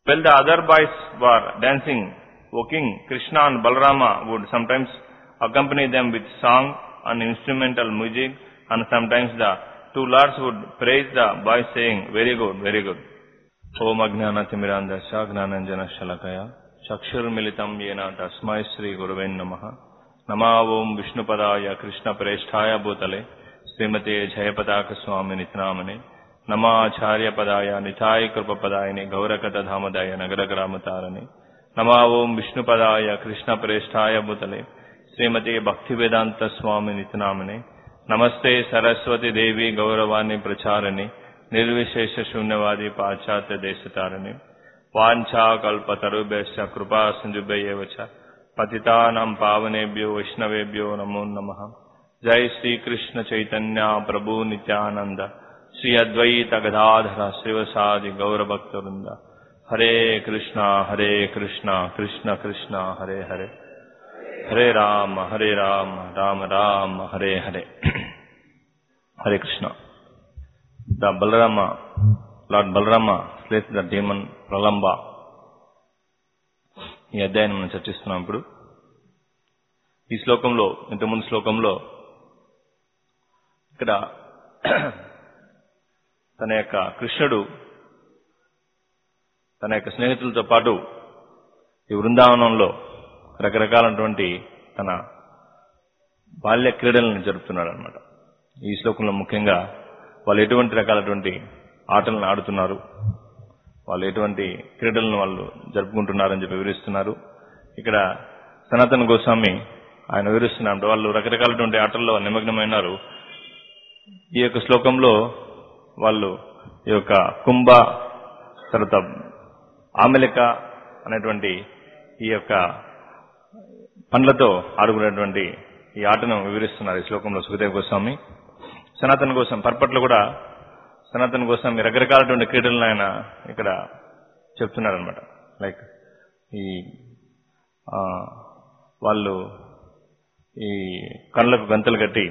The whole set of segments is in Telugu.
While the other boys were dancing, O king, Krishna and Balarama would sometimes accompany them with song and instrumental music, and sometimes the two lords would praise the boys saying, Very good, very good. ఓం అజ్ఞానతిమిరాంధశ జ్ఞానంజన శలకయ చక్షుర్మిళితం ఏన తస్మై శ్రీ గురువే నమ నమా ఓం విష్ణుపదాయ కృష్ణ ప్రేష్ఠాయ భూతలే శ్రీమతే జయపతాక స్వామి నిత్నామనే నమాచార్య పదాయ నితాయ కృపపదాయని గౌరకత ధామదాయ నగర గ్రామతారని నమా ఓం విష్ణుపదాయ కృష్ణ ప్రేష్ఠాయ భూతలే శ్రీమతే భక్తి వేదాంత స్వామి నిత్నామనే నమస్తే సరస్వతి దేవి గౌరవాన్ని ప్రచారని నిర్విశేష శూన్యవాది పాశ్చాత్య దేశతారని వాంఛా కల్పతరుభ్యశ్చ కృపా సింధుభ్యవ చ పతితానాం పావనేభ్యో వైష్ణవేభ్యో నమో నమ జై శ్రీకృష్ణ చైతన్య ప్రభు నిత్యానంద శ్రీ అద్వైత Gadadhara శివసాది గౌరభక్తవృంద Hare Krishna Hare Krishna Krishna Krishna Hare Hare Hare Rama Hare Rama Rama Rama Hare Hare Hare Krishna the Balarama, Lord Balarama slays the demon Pralamba. ఈ అధ్యాయం మనం చర్చిస్తున్నాం ఇప్పుడు ఈ శ్లోకంలో ఇంతకుముందు శ్లోకంలో ఇక్కడ తన యొక్క కృష్ణుడు తన యొక్క స్నేహితులతో పాటు ఈ బృందావనంలో రకరకాలైనటువంటి తన బాల్య క్రీడలను జరుపుతున్నాడు అనమాట ఈ శ్లోకంలో ముఖ్యంగా వాళ్ళు ఎటువంటి రకాలటువంటి ఆటలను ఆడుతున్నారు వాళ్ళు ఎటువంటి క్రీడలను వాళ్ళు జరుపుకుంటున్నారని చెప్పి వివరిస్తున్నారు ఇక్కడ సనాతన గోస్వామి ఆయన వివరిస్తున్నారు వాళ్ళు రకరకాలటువంటి ఆటల్లో నిమగ్నమైనారు ఈ యొక్క శ్లోకంలో వాళ్ళు ఈ యొక్క కుంభ తర్వాత ఆమెలిక అనేటువంటి ఈ యొక్క పండ్లతో ఆడుకునేటువంటి ఈ ఆటను వివరిస్తున్నారు ఈ శ్లోకంలో సుఖదేవ్ గోస్వామి సనాతన కోసం పర్పట్లో కూడా సనాతన కోసం రకరకాలటువంటి క్రీడలను ఆయన ఇక్కడ చెప్తున్నారు అనమాట లైక్ ఈ ఆ, వాళ్ళు ఈ కళ్ళకు గంతలు కట్టి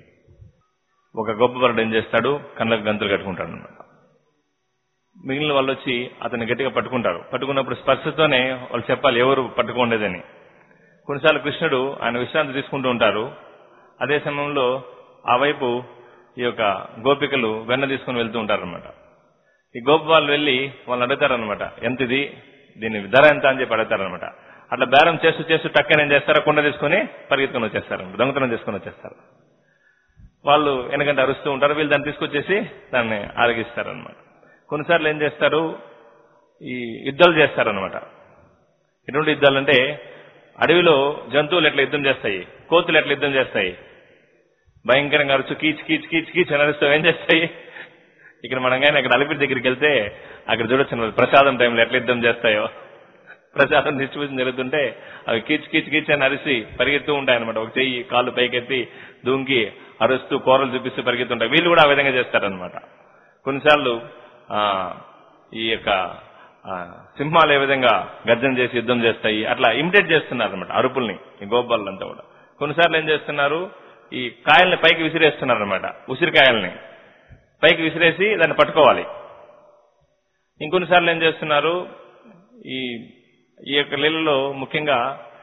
ఒక గొప్ప వరుడు ఏం చేస్తాడు కళ్ళకు గంతలు కట్టుకుంటాడు అనమాట మిగిలిన వాళ్ళు వచ్చి అతన్ని గట్టిగా పట్టుకుంటారు పట్టుకున్నప్పుడు స్పర్శతోనే వాళ్ళు చెప్పాలి ఎవరు పట్టుకోండేదని కొన్నిసార్లు కృష్ణుడు ఆయన విశ్రాంతి తీసుకుంటూ ఉంటారు అదే సమయంలో ఆ వైపు ఈ యొక్క గోపికలు వెన్న తీసుకుని వెళ్తూ ఉంటారనమాట ఈ గోపి వాళ్ళు వెళ్ళి వాళ్ళని అడుగుతారనమాట ఎంత ఇది దీని ధర ఎంత అని చెప్పి అడుగుతారనమాట అట్లా బేరం చేస్తూ చేస్తూ టక్కన ఏం చేస్తారో కుండ తీసుకుని పరిగెత్తుకుని వచ్చేస్తారు దొంగతనం చేసుకుని వచ్చేస్తారు వాళ్ళు వెనకంటే అరుస్తూ ఉంటారు వీళ్ళు దాన్ని తీసుకొచ్చేసి దాన్ని ఆరగిస్తారనమాట కొన్నిసార్లు ఏం చేస్తారు ఈ యుద్ధాలు చేస్తారనమాట ఎటువంటి యుద్ధాలు అంటే అడవిలో జంతువులు ఎట్లా యుద్ధం చేస్తాయి కోతులు ఎట్లా యుద్ధం చేస్తాయి భయంకరంగా అరుచు కీచ్ కీచ్ కీచ్ కీచ్ అని అరుస్తూ ఏం చేస్తాయి ఇక్కడ మనం కానీ అక్కడ అలిపిరి దగ్గరికి వెళ్తే అక్కడ చూడొచ్చు అన్నమాట. ప్రసాదం టైంలో ఎట్లా యుద్ధం చేస్తాయో ప్రసాదం డిస్ట్రిబ్యూషన్ జరుగుతుంటే అవి కీచ్ కీచ్ కీచ్ అని అరిసి పరిగెత్తూ ఉంటాయి అనమాట ఒక చెయ్యి కాళ్ళు పైకెత్తి దూంకి అరుస్తూ కూరలు చూపిస్తూ పరిగెత్తుంటాయి వీళ్ళు కూడా ఆ విధంగా చేస్తారనమాట కొన్నిసార్లు ఆ ఈ యొక్క ఆ, సింహాలు ఏ విధంగా గర్జన చేసి యుద్ధం చేస్తాయి అట్లా ఇమిటేట్ చేస్తున్నారు అనమాట అరుపుల్ని ఈ గోపాలంతా కూడా కొన్నిసార్లు ఏం చేస్తున్నారు ఈ కాయల్ని పైకి విసిరేస్తున్నారు అనమాట ఉసిరికాయల్ని పైకి విసిరేసి దాన్ని పట్టుకోవాలి ఇంకొన్నిసార్లు ఏం చేస్తున్నారు ఈ ఈ యొక్క లీలలో ముఖ్యంగా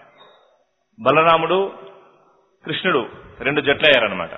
బలరాముడు కృష్ణుడు రెండు జట్లు అయ్యారనమాట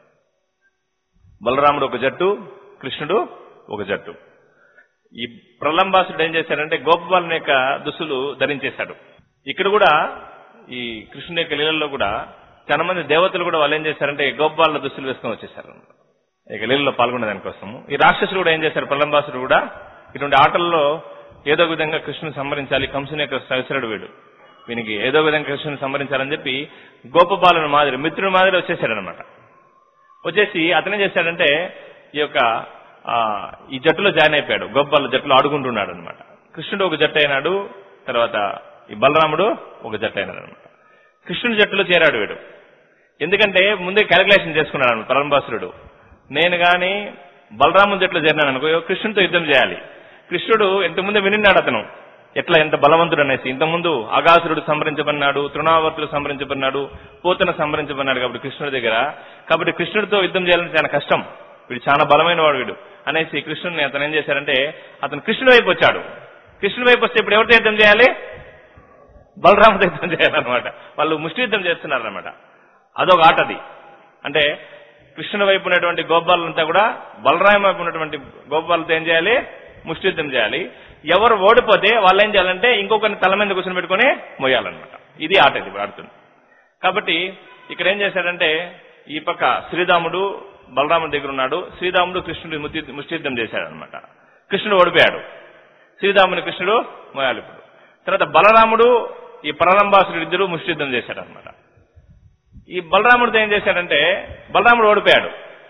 బలరాముడు ఒక జట్టు కృష్ణుడు ఒక జట్టు ఈ ప్రలంబాసుడు ఏం చేశాడంటే గోపబాలుని యొక్క దుస్తులు ధరించేశాడు ఇక్కడ కూడా ఈ కృష్ణుని యొక్క లీలల్లో కూడా చాలా మంది దేవతలు కూడా వాళ్ళు ఏం చేశారంటే గోపాల దుస్తులు వేసుకొని వచ్చేసారు ఇక లీలలో పాల్గొనే దానికోసము ఈ రాక్షసుడు కూడా ఏం చేశారు ప్రలంబాసుడు కూడా ఇటువంటి ఆటల్లో ఏదో ఒక విధంగా కృష్ణుని సంహరించాలి కంసుని యొక్క సహసరుడు వీడు వీనికి ఏదో ఒక విధంగా కృష్ణుని సంహరించాలని చెప్పి గోపబాలుని మాదిరి మిత్రుని మాదిరి వచ్చేసాడనమాట వచ్చేసి అతనేం చేశాడంటే ఈ యొక్క ఆ, ఈ జట్టులో జాయిన్ అయిపోయాడు గోపాల జట్టులో ఆడుకుంటున్నాడు అనమాట కృష్ణుడు ఒక జట్టు అయినాడు తర్వాత ఈ బలరాముడు ఒక జట్టు అయినాడు అనమాట కృష్ణుడి జట్టులో చేరాడు వీడు ఎందుకంటే ముందే క్యాలిక్యులేషన్ చేసుకున్నాడు అనమాట పరంబాసురుడు నేను గాని బలరాముని జట్టులో చేరినాను అనుకో కృష్ణుడితో యుద్ధం చేయాలి కృష్ణుడు ఇంతకుముందే వినిన్నాడు అతను ఎట్లా ఎంత బలవంతుడు అనేసి ఇంతకుముందు అగాసురుడు సంహరించబడినాడు తృణావర్తుడు సంహరించబడినాడు పోతన సంహరించబడినాడు కాబట్టి కృష్ణుడి దగ్గర కాబట్టి కృష్ణుడితో యుద్ధం చేయాలంటే చాలా కష్టం వీడు చాలా బలమైన వాడు వీడు అనేసి కృష్ణుడిని అతను ఏం చేశారంటే అతను కృష్ణుడు వైపు వచ్చాడు కృష్ణుడి వైపు వస్తే ఇప్పుడు ఎవరితో యుద్ధం చేయాలి బలరాముడితో యుద్ధం చేయాలన్నమాట వాళ్ళు ముష్టి యుద్ధం చేస్తున్నారన్నమాట అదొక ఆట అది అంటే కృష్ణుని వైపు ఉన్నటువంటి గోపాలంతా కూడా బలరామ వైపు ఉన్నటువంటి గోపాలతో ఏం చేయాలి ముష్టి యుద్ధం చేయాలి ఎవరు ఓడిపోతే వాళ్ళు ఏం చేయాలంటే ఇంకొకరిని తల మీద కూర్చొని పెట్టుకుని మోయాలన్నమాట ఇది ఆట ఇది ఇప్పుడు ఆడుతుంది కాబట్టి ఇక్కడ ఏం చేశాడంటే ఈ పక్క శ్రీరాముడు బలరాముడి దగ్గర ఉన్నాడు శ్రీరాముడు కృష్ణుడు ముత్తి- ముష్టియుద్ధం చేశాడనమాట కృష్ణుడు ఓడిపోయాడు శ్రీరాముని కృష్ణుడు మోయాలి ఇప్పుడు తర్వాత బలరాముడు ఈ ప్రలంబాసుడు ఇద్దరు ముష్టియుద్ధం చేశాడనమాట ఈ బలరాముడితో ఏం చేశాడంటే బలరాముడు ఓడిపోయాడు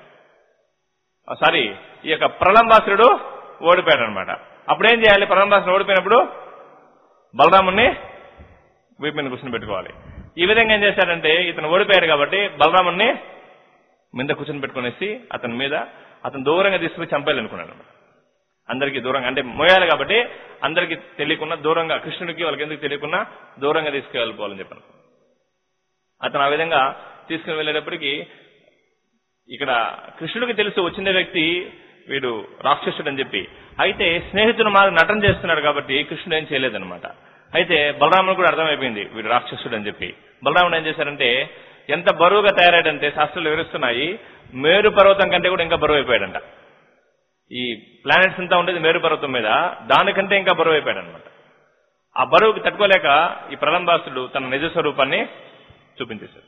ఆ, సారీ ఈ యొక్క ప్రలంబాసురుడు ఓడిపోయాడు అనమాట అప్పుడు ఏం చేయాలి ప్రలంబాసురుడు ఓడిపోయినప్పుడు బలరాముడిని వీపు మీద కూర్చొని పెట్టుకోవాలి ఈ విధంగా ఏం చేశాడంటే ఇతను ఓడిపోయాడు కాబట్టి బలరాముడిని మీద కూర్చొని పెట్టుకునేసి అతని మీద అతను దూరంగా తీసుకుని చంపేయాలనుకున్నాడు అనమాట అందరికీ దూరంగా అంటే మోయాలి కాబట్టి అందరికీ తెలియకుండా దూరంగా కృష్ణుడికి వాళ్ళకి ఎందుకు తెలియకుండా దూరంగా తీసుకెళ్ళిపోవాలని చెప్పాను అతను ఆ విధంగా తీసుకుని వెళ్ళేటప్పటికి ఇక్కడ కృష్ణుడికి తెలుసు వచ్చిన వ్యక్తి వీడు రాక్షసుడు అని చెప్పి అయితే స్నేహితుడు మాకు నటన చేస్తున్నాడు కాబట్టి కృష్ణుడు ఏం చేయలేదన్నమాట అయితే బలరాముడు కూడా అర్థమైపోయింది వీడు రాక్షసుడు అని చెప్పి బలరాముడు ఏం చేశారంటే ఎంత బరువుగా తయారాడంటే శాస్త్రాలు వివరిస్తున్నాయి మేరు పర్వతం కంటే కూడా ఇంకా బరువు అయిపోయాడంట ఈ ప్లానెట్స్ అంతా ఉండేది మేరు పర్వతం మీద దానికంటే ఇంకా బరువు అయిపోయాడు అనమాట ఆ బరువుకి తట్టుకోలేక ఈ ప్రలంబాసుడు తన నిజ స్వరూపాన్ని చూపించేశాడు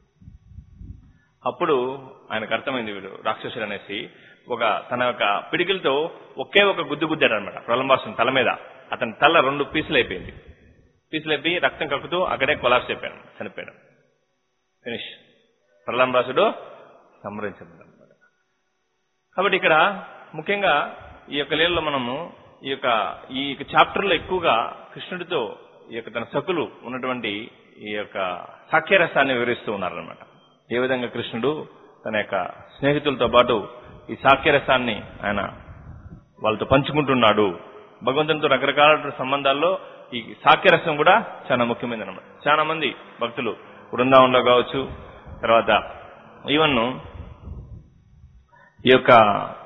అప్పుడు ఆయనకు అర్థమైంది వీడు రాక్షసుడు అనేసి ఒక తన యొక్క పిడికిలతో ఒకే ఒక గుద్దు గుద్దాడు అనమాట ప్రలంబాసుని తల మీద అతని తల రెండు పీసులు అయిపోయింది పీసులు అయిపోయి రక్తం కక్కుతూ అక్కడే కొలాప్స్ అయిపోయాడు చనిపోయాడు ఫినిష్ ప్రలంబాసుడు సంహరించబడ్డాడు అనమాట కాబట్టి ఇక్కడ ముఖ్యంగా ఈ యొక్క లీలలో మనము ఈ యొక్క ఈ యొక్క చాప్టర్లో ఎక్కువగా కృష్ణుడితో ఈ యొక్క తన సకులు ఉన్నటువంటి ఈ యొక్క సాఖ్యరసాన్ని వివరిస్తూ ఉన్నారనమాట ఏ విధంగా కృష్ణుడు తన యొక్క స్నేహితులతో పాటు ఈ సాఖ్యరసాన్ని ఆయన వాళ్ళతో పంచుకుంటున్నాడు భగవంతునితో రకరకాల సంబంధాల్లో ఈ సాఖ్యరసం కూడా చాలా ముఖ్యమైనది అనమాట చాలా మంది భక్తులు బృందావనంలో కావచ్చు తర్వాత ఈవెన్ ఈ యొక్క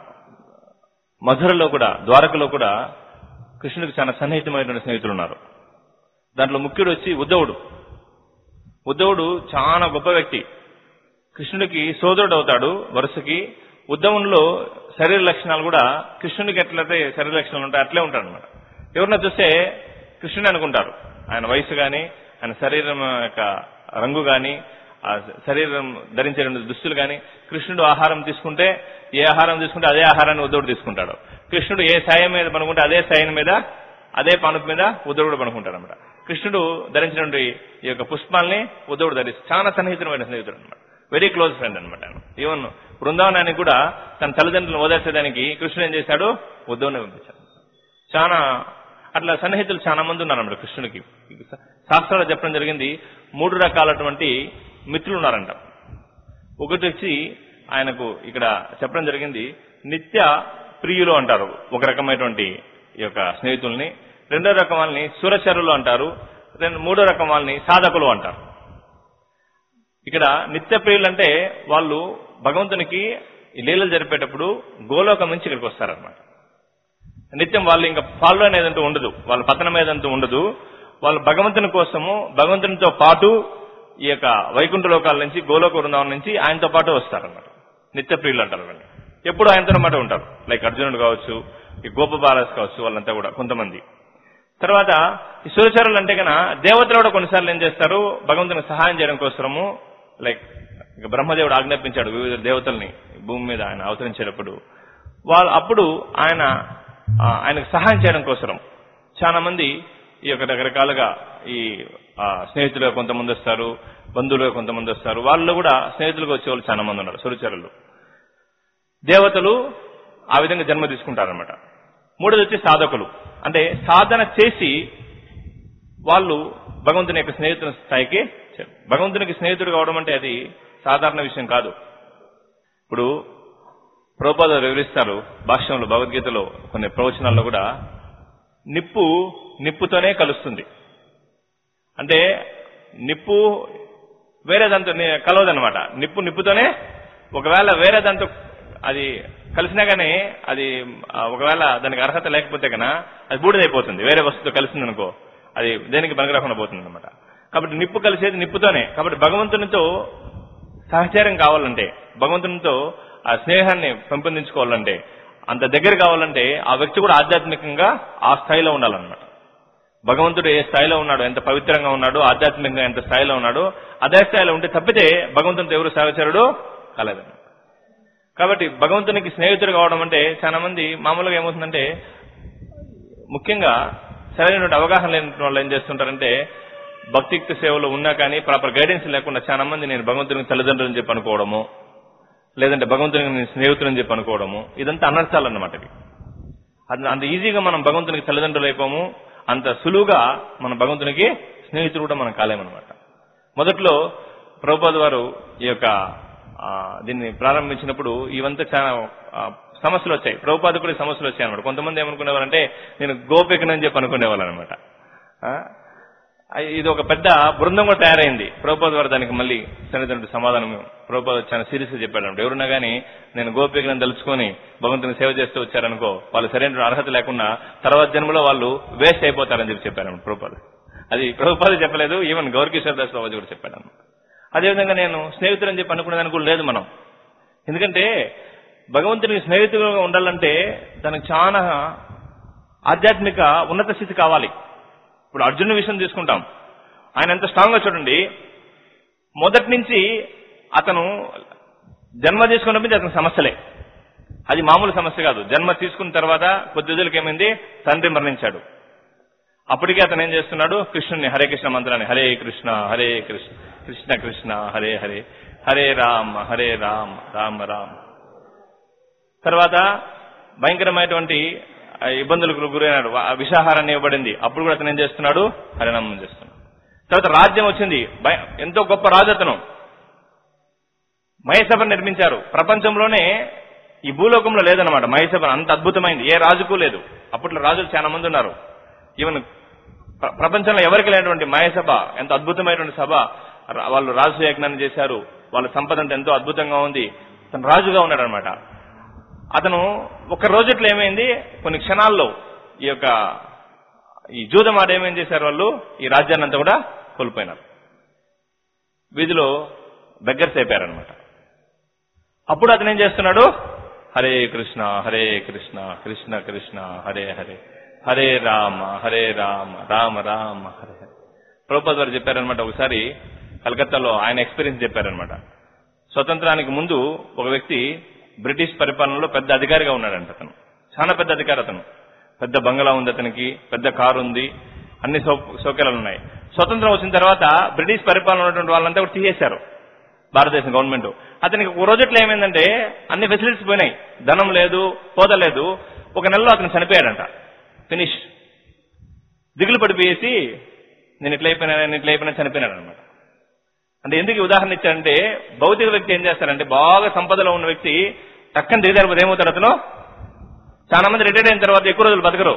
మధురలో కూడా ద్వారకలో కూడా కృష్ణుడికి చాలా సన్నిహితమైనటువంటి స్నేహితులు ఉన్నారు దాంట్లో ముఖ్యుడు వచ్చి ఉద్ధవుడు ఉద్ధవుడు చాలా గొప్ప వ్యక్తి కృష్ణుడికి సోదరుడు అవుతాడు వరుసకి ఉద్ధవునిలో శరీర లక్షణాలు కూడా కృష్ణుడికి ఎట్లయితే శరీర లక్షణాలు ఉంటాయి అట్లే ఉంటాడు అనమాట ఎవరిన చూస్తే కృష్ణుడు అనుకుంటారు ఆయన వయసు గాని ఆయన శరీరం యొక్క రంగు గాని ఆ శరీరం ధరించే రెండు దుస్తులు గాని కృష్ణుడు ఆహారం తీసుకుంటే ఏ ఆహారం తీసుకుంటే అదే ఆహారాన్ని ఉద్ధవుడు తీసుకుంటాడు కృష్ణుడు ఏ సాయం మీద పనుకుంటే అదే సాయం మీద అదే పానుపు మీద ఉద్ధవుడు పనుకుంటాడు అనమాట కృష్ణుడు ధరించినటువంటి ఈ యొక్క పుష్పాల్ని ఉద్ధవుడు ధరిస్తాడు చాలా సన్నిహితమైన స్నేహితుడు అనమాట వెరీ క్లోజ్ ఫ్రెండ్ అనమాట ఆయన ఈవెన్ బృందావనానికి కూడా తన తల్లిదండ్రులను ఓదార్చడానికి కృష్ణుడు ఏం చేశాడు ఉద్ధవుని పంపించాడు చాలా అట్లా సన్నిహితులు చాలా మంది ఉన్నారు అన్నమాట కృష్ణుడికి శాస్త్రాలు చెప్పడం జరిగింది మూడు రకాలటువంటి మిత్రులు ఉన్నారంట ఒకటి వచ్చి ఆయనకు ఇక్కడ చెప్పడం జరిగింది నిత్య ప్రియులు అంటారు ఒక రకమైనటువంటి ఈ యొక్క స్నేహితుల్ని రెండో రకం వాళ్ళని సురచరులు అంటారు రెండు మూడో రకం వాళ్ళని సాధకులు అంటారు ఇక్కడ నిత్య ప్రియులు అంటే వాళ్ళు భగవంతునికి ఈ లీలలు జరిపేటప్పుడు గోలోకం నుంచి ఇక్కడికి వస్తారనమాట నిత్యం వాళ్ళు ఇంకా ఫాలో అనేదంటూ ఉండదు వాళ్ళ పతనం ఏదంటూ ఉండదు వాళ్ళు భగవంతుని కోసము భగవంతునితో పాటు ఈ యొక్క వైకుంఠ లోకాల నుంచి గోలోక బృందావనం నుంచి ఆయనతో పాటు వస్తారన్నమాట నిత్య ప్రియులు అంటారు వాళ్ళని ఎప్పుడు ఆయనతో పాటు ఉంటారు లైక్ అర్జునుడు కావచ్చు ఈ గోప బాలస్ కావచ్చు వాళ్ళంతా కూడా కొంతమంది తర్వాత ఈ సురచరులు అంటే కన దేవతలు కూడా కొన్నిసార్లు ఏం చేస్తారు భగవంతునికి సహాయం చేయడం కోసము లైక్ ఇక బ్రహ్మదేవుడు ఆజ్ఞాపించాడు వివిధ దేవతల్ని భూమి మీద ఆయన అవతరించేటప్పుడు వాళ్ళు అప్పుడు ఆయన ఆ, ఆయనకు సహాయం చేయడం కోసం చాలా మంది ఈ యొక్క రకరకాలుగా ఈ ఆ, స్నేహితులుగా కొంతమంది వస్తారు బంధువులుగా కొంతమంది వస్తారు వాళ్ళు కూడా స్నేహితులుగా వచ్చే వాళ్ళు చాలా మంది ఉన్నారు సురచరులు దేవతలు ఆ విధంగా జన్మ తీసుకుంటారనమాట మూడోది వచ్చి సాధకులు అంటే సాధన చేసి వాళ్ళు భగవంతుని యొక్క స్నేహితుని స్థాయికి చేరు. భగవంతునికి స్నేహితుడు కావడం అంటే అది సాధారణ విషయం కాదు ఇప్పుడు ప్రభుపాద వివరిస్తారు భాష్యంలో భగవద్గీతలో కొన్ని ప్రవచనాల్లో కూడా నిప్పు నిప్పుతోనే కలుస్తుంది అంటే నిప్పు వేరే దాంతో ని- కలవదన్నమాట నిప్పు నిప్పుతోనే ఒకవేళ వేరే దాంతో అది కలిసినా గానీ అది ఆ, ఒకవేళ దానికి అర్హత లేకపోతే కన్నా అది బూడిదైపోతుంది వేరే వస్తువుతో కలిసింది అనుకో అది దేనికి పనికిరాకుండా పోతుంది అనమాట కాబట్టి నిప్పు కలిసేది నిప్పుతోనే కాబట్టి భగవంతునితో సహచర్యం కావాలంటే భగవంతునితో ఆ స్నేహాన్ని పెంపొందించుకోవాలంటే అంత దగ్గర కావాలంటే ఆ వ్యక్తి కూడా ఆధ్యాత్మికంగా ఆ స్థాయిలో ఉండాలన్నమాట భగవంతుడు ఏ స్థాయిలో ఉన్నాడు ఎంత పవిత్రంగా ఉన్నాడు ఆధ్యాత్మికంగా ఎంత స్థాయిలో ఉన్నాడు అదే స్థాయిలో ఉంటే తప్పితే భగవంతునితో ఎవరు సహచరుడు కలదు కాబట్టి భగవంతునికి స్నేహితుడు కావడం అంటే చాలా మంది మామూలుగా ఏమవుతుందంటే ముఖ్యంగా సరైనటువంటి అవగాహన లేని వాళ్ళు ఏం చేస్తుంటారంటే భక్తియుక్త సేవలో ఉన్నా కానీ ప్రాపర్ గైడెన్స్ లేకుండా చాలా మంది నేను భగవంతునికి తల్లిదండ్రులని చెప్పి అనుకోవడము లేదంటే భగవంతునికి నేను స్నేహితులని చెప్పి అనుకోవడము ఇదంతా అనర్థాలన్నమాట ఇవి అది అంత ఈజీగా మనం భగవంతునికి తల్లిదండ్రులు అయిపోము అంత సులువుగా మన భగవంతునికి స్నేహితుడు కూడా మనం కాలేమన్నమాట మొదట్లో ప్రభుపాద్ వారు ఈ యొక్క ఆ, దీన్ని ప్రారంభించినప్పుడు ఇవంతా చాలా ఆ, సమస్యలు వచ్చాయి ప్రభుపాద కూడా ఈ సమస్యలు వచ్చాయి అనమాట కొంతమంది ఏమనుకునేవారంటే నేను గోపికనని చెప్పి అనుకునేవాళ్ళు అనమాట ఇది ఒక పెద్ద బృందం కూడా తయారైంది ప్రభుపాద వారు దానికి మళ్ళీ సరైనటువంటి సమాధానం ప్రభుపాద చాలా సీరియస్ గా చెప్పాడు అనమాట ఎవరున్నా గానీ నేను గోపికలను తలుచుకొని భగవంతుని సేవ చేస్తూ వచ్చారనుకో వాళ్ళు సరైన అర్హత లేకుండా తర్వాత జన్మలో వాళ్ళు వేస్ట్ అయిపోతారని చెప్పి చెప్పారు ప్రభుపాద అది ప్రభుపాద చెప్పలేదు ఈవెన్ గౌరకిషోర్ దాస్ బాబాజీ కూడా చెప్పాడు అనమాట అదేవిధంగా నేను స్నేహితుడని చెప్పి అనుకునేదానికి కూడా లేదు మనం ఎందుకంటే భగవంతునికి స్నేహితులుగా ఉండాలంటే దానికి చాలా ఆధ్యాత్మిక ఉన్నత స్థితి కావాలి ఇప్పుడు అర్జునుడి విషయం తీసుకుంటాం ఆయన ఎంత స్ట్రాంగ్ గా చూడండి మొదటి నుంచి అతను జన్మ తీసుకున్నప్పుడు అతని సమస్యలే అది మామూలు సమస్య కాదు జన్మ తీసుకున్న తర్వాత కొద్ది రోజులకి ఏమైంది తండ్రి మరణించాడు అప్పటికే అతను ఏం చేస్తున్నాడు కృష్ణుని హరే కృష్ణ మంత్రాన్ని హరే కృష్ణ హరే కృష్ణ కృష్ణ కృష్ణ హరే హరే హరే రామ హరే రామ రామ రామ తర్వాత భయంకరమైనటువంటి ఆ, ఇబ్బందులకు గురైనాడు ఆ విషాహారాన్ని ఇవ్వబడింది అప్పుడు కూడా అతను ఏం చేస్తున్నాడు హరినామం చేస్తున్నాడు తర్వాత రాజ్యం వచ్చింది భయ- ఎంతో గొప్ప రాజు అతను మహేసభ నిర్మించారు ప్రపంచంలోనే ఈ భూలోకంలో లేదనమాట మహేసభ అంత అద్భుతమైంది ఏ రాజుకు లేదు అప్పట్లో రాజులు చాలా మంది ఉన్నారు ఈవెన్ ప్ర- ప్రపంచంలో ఎవరికి లేనటువంటి మహేసభ ఎంత అద్భుతమైనటువంటి సభ రా- వాళ్ళు రాజు యజ్ఞాన్ని చేశారు వాళ్ళ సంపద అంతా ఎంతో అద్భుతంగా ఉంది అతను రాజుగా ఉన్నాడు అనమాట అతను ఒక రోజుట్లో ఏమైంది కొన్ని క్షణాల్లో ఈ యొక్క ఈ జూదమాడ ఏమేం చేశారు వాళ్ళు ఈ రాజ్యాన్ని అంతా కూడా కోల్పోయినారు వీధిలో దగ్గర అయిపోయారనమాట అప్పుడు అతను ఏం చేస్తున్నాడు హరే కృష్ణ హరే కృష్ణ కృష్ణ కృష్ణ హరే హరే హరే రామ హరే రామ రామ రామ హరే హరే ప్రభుపాద్ వారు చెప్పారనమాట ఒకసారి కలకత్తాలో ఆయన ఎక్స్పీరియన్స్ చెప్పారనమాట స్వతంత్రానికి ముందు ఒక వ్యక్తి బ్రిటిష్ పరిపాలనలో పెద్ద అధికారిగా ఉన్నాడంట అతను చాలా పెద్ద అధికారి అతను పెద్ద బంగళా ఉంది అతనికి పెద్ద కారు ఉంది అన్ని సౌ- సౌకర్యాలు ఉన్నాయి స్వతంత్రం వచ్చిన తర్వాత బ్రిటిష్ పరిపాలన ఉన్నటువంటి వాళ్ళంతా కూడా తీసేశారు భారతదేశం గవర్నమెంట్ అతనికి ఒక రోజుట్లో ఏమైందంటే అన్ని ఫెసిలిటీస్ పోయినాయి ధనం లేదు హోదా లేదు ఒక నెలలో అతను చనిపోయాడంట ఫినిష్ దిగులు పడిపోయేసి నేను ఇట్లా అయిపోయినా నేను ఇట్లా అయిపోయినా చనిపోయినాడు అనమాట అంటే ఎందుకు ఈ ఉదాహరణ ఇచ్చారంటే భౌతిక వ్యక్తి ఏం చేస్తారంటే బాగా సంపదలో ఉన్న వ్యక్తి టక్కన దిగజారిపోతే ఏమవుతాడు అతను చాలా మంది రిటైర్ అయిన తర్వాత ఎక్కువ రోజులు బతకరు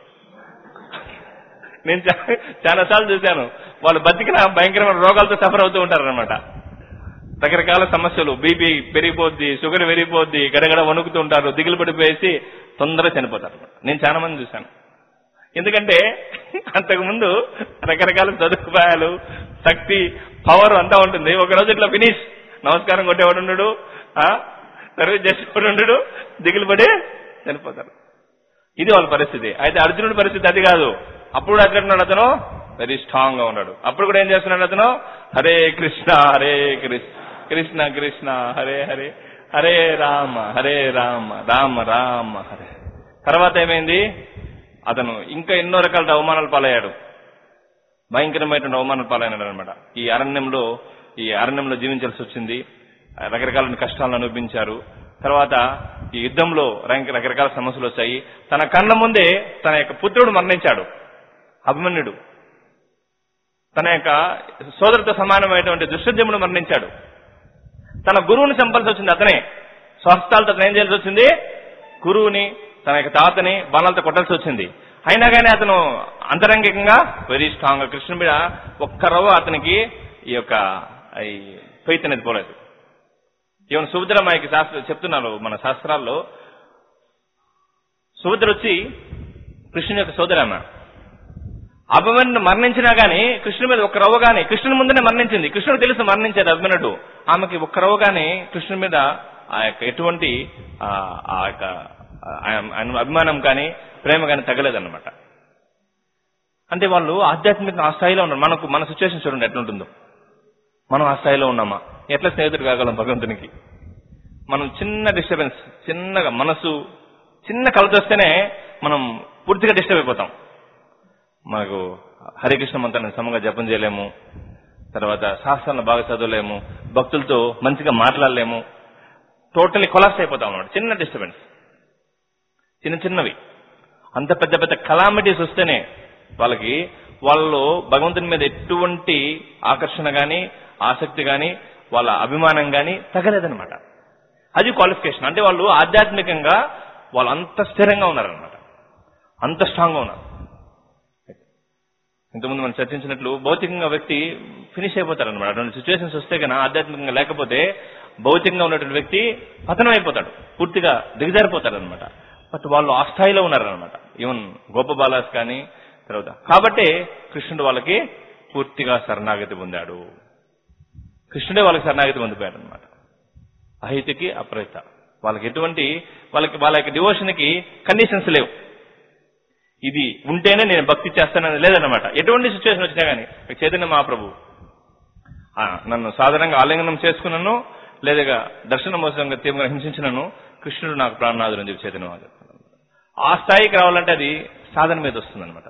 నేను చా- చాలా సార్లు చూశాను వాళ్ళు బతికిన భయంకరమైన రోగాలతో సఫర్ అవుతూ ఉంటారన్నమాట రకరకాల సమస్యలు బీపీ పెరిగిపోద్ది షుగర్ పెరిగిపోద్ది గడగడ వణుకుతూ ఉంటారు దిగులు పడిపోయేసి తొందరగా చనిపోతారు నేను చాలా మంది చూశాను ఎందుకంటే అంతకుముందు రకరకాల సదుపాయాలు శక్తి పవర్ అంతా ఉంటుంది ఒక రోజు ఇట్లా ఫినిష్ నమస్కారం కొట్టేవాడు ఉండడు ఆ, సర్వీస్ చేసేవాడు ఉండడు దిగులు పడి చనిపోతారు ఇది వాళ్ళ పరిస్థితి అయితే అర్జునుడి పరిస్థితి అది కాదు అప్పుడు అట్లా ఉన్నాడు అతను వెరీ స్ట్రాంగ్ గా ఉన్నాడు అప్పుడు కూడా ఏం చేస్తున్నాడు అతను హరే కృష్ణ హరే కృష్ణ కృష్ణ కృష్ణ హరే హరే హరే రామ హరే రామ రామ రామ హరే తర్వాత ఏమైంది అతను ఇంకా ఎన్నో రకాల అవమానాలు పాలయ్యాడు భయంకరమైనటువంటి అవమానాలు పాలైనాడు అనమాట ఈ అరణ్యంలో ఈ అరణ్యంలో జీవించాల్సి వచ్చింది రకరకాల కష్టాలను అనుభవించారు తర్వాత ఈ యుద్ధంలో రక- రకరకాల సమస్యలు వచ్చాయి తన కళ్ళ ముందే తన యొక్క పుత్రుడు మరణించాడు అభిమన్యుడు తన యొక్క సోదరుతో సమానమైనటువంటి దుష్టద్యముడు మరణించాడు తన గురువుని చంపాల్సి వచ్చింది అతనే స్వస్థాలతో అతను ఏం చేయాల్సి వచ్చింది గురువుని తన యొక్క తాతని బాణాలతో కొట్టాల్సి వచ్చింది అయినా కానీ అతను అంతరంగికంగా వెరీ స్ట్రాంగ్ కృష్ణుడి మీద ఒక్క రవ్వ అతనికి ఈ యొక్క ఈ ఫెయిత్ అనేది పోలేదు ఈవెన్ సుభద్రమాయికి శాస్త్ర చెప్తున్నారు మన శాస్త్రాల్లో సుభద్ర వచ్చి కృష్ణుని యొక్క సోదరి అన్న అభిమన్యుడు మరణించినా గానీ కృష్ణుని మీద ఒక్క రవ్వ గానీ కృష్ణుని ముందునే మరణించింది కృష్ణుడు తెలుసు మరణించేది అభిమన్యుడు ఆమెకి ఒక్క రవ్వ గానీ కృష్ణుని మీద ఆ యొక్క ఎటువంటి ఆ ఆ యొక్క ఆ- ఆయన అభిమానం కానీ ప్రేమ కానీ తగలేదన్నమాట అంటే వాళ్ళు ఆధ్యాత్మికంగా ఆ స్థాయిలో ఉన్నారు మనకు మన సిచ్యువేషన్ చూడండి ఎట్లుంటుందో మనం ఆ స్థాయిలో ఉన్నామా ఎట్లా స్నేహితుడు కాగలం భగవంతునికి మనం చిన్న డిస్టర్బెన్స్ చిన్నగా మనసు చిన్న కలత వస్తేనే మనం పూర్తిగా డిస్టర్బ్ అయిపోతాం మనకు హరే కృష్ణ మంత్రాన్ని సమంగా జపం చేయలేము తర్వాత శాస్త్రాలను బాగా చదవలేము భక్తులతో మంచిగా మాట్లాడలేము టోటలీ కొలాప్స్ అయిపోతాం అన్నమాట చిన్న డిస్టర్బెన్స్ చిన్న చిన్నవి అంత పెద్ద పెద్ద కలామిటీస్ వస్తేనే వాళ్ళకి వాళ్ళు భగవంతుని మీద ఎటువంటి ఆకర్షణ గాని ఆసక్తి గాని వాళ్ళ అభిమానం గాని తగలేదన్నమాట అది క్వాలిఫికేషన్ అంటే వాళ్ళు ఆధ్యాత్మికంగా వాళ్ళు అంత స్థిరంగా ఉన్నారనమాట అంత స్ట్రాంగ్ గా ఉన్నారు ఇంతకుముందు మనం చర్చించినట్లు భౌతికంగా వ్యక్తి ఫినిష్ అయిపోతారు అనమాట అటువంటి సిచ్యువేషన్స్ వస్తే కన్నా ఆధ్యాత్మికంగా లేకపోతే భౌతికంగా ఉన్నటువంటి వ్యక్తి పతనం అయిపోతాడు పూర్తిగా దిగజారిపోతాడు అనమాట బట్ వాళ్ళు ఆ స్థాయిలో ఉన్నారనమాట ఈవెన్ గోప బాలాస్ కానీ తర్వాత కాబట్టి కృష్ణుడు వాళ్ళకి పూర్తిగా శరణాగతి పొందాడు కృష్ణుడే వాళ్ళకి శరణాగతి పొందిపోయాడు అనమాట అహితికి అప్రహిత వాళ్ళకి ఎటువంటి వాళ్ళకి వాళ్ళ యొక్క డివోషన్ కి కండిషన్స్ లేవు ఇది ఉంటేనే నేను భక్తి చేస్తానని లేదన్నమాట ఎటువంటి సిచ్యువేషన్ వచ్చినా కానీ చైతన్య మహాప్రభు ఆ, నన్ను సాధారణంగా ఆలింగనం చేసుకున్నాను లేదా దర్శన మోసంగా తీవ్రంగా హింసించినను కృష్ణుడు నాకు ప్రాణనాథుడు అని చెప్పి చైతన్య మహాప్రభు చెప్తున్నాడు. ఆ స్థాయికి రావాలంటే అది సాధన మీద వస్తుందన్నమాట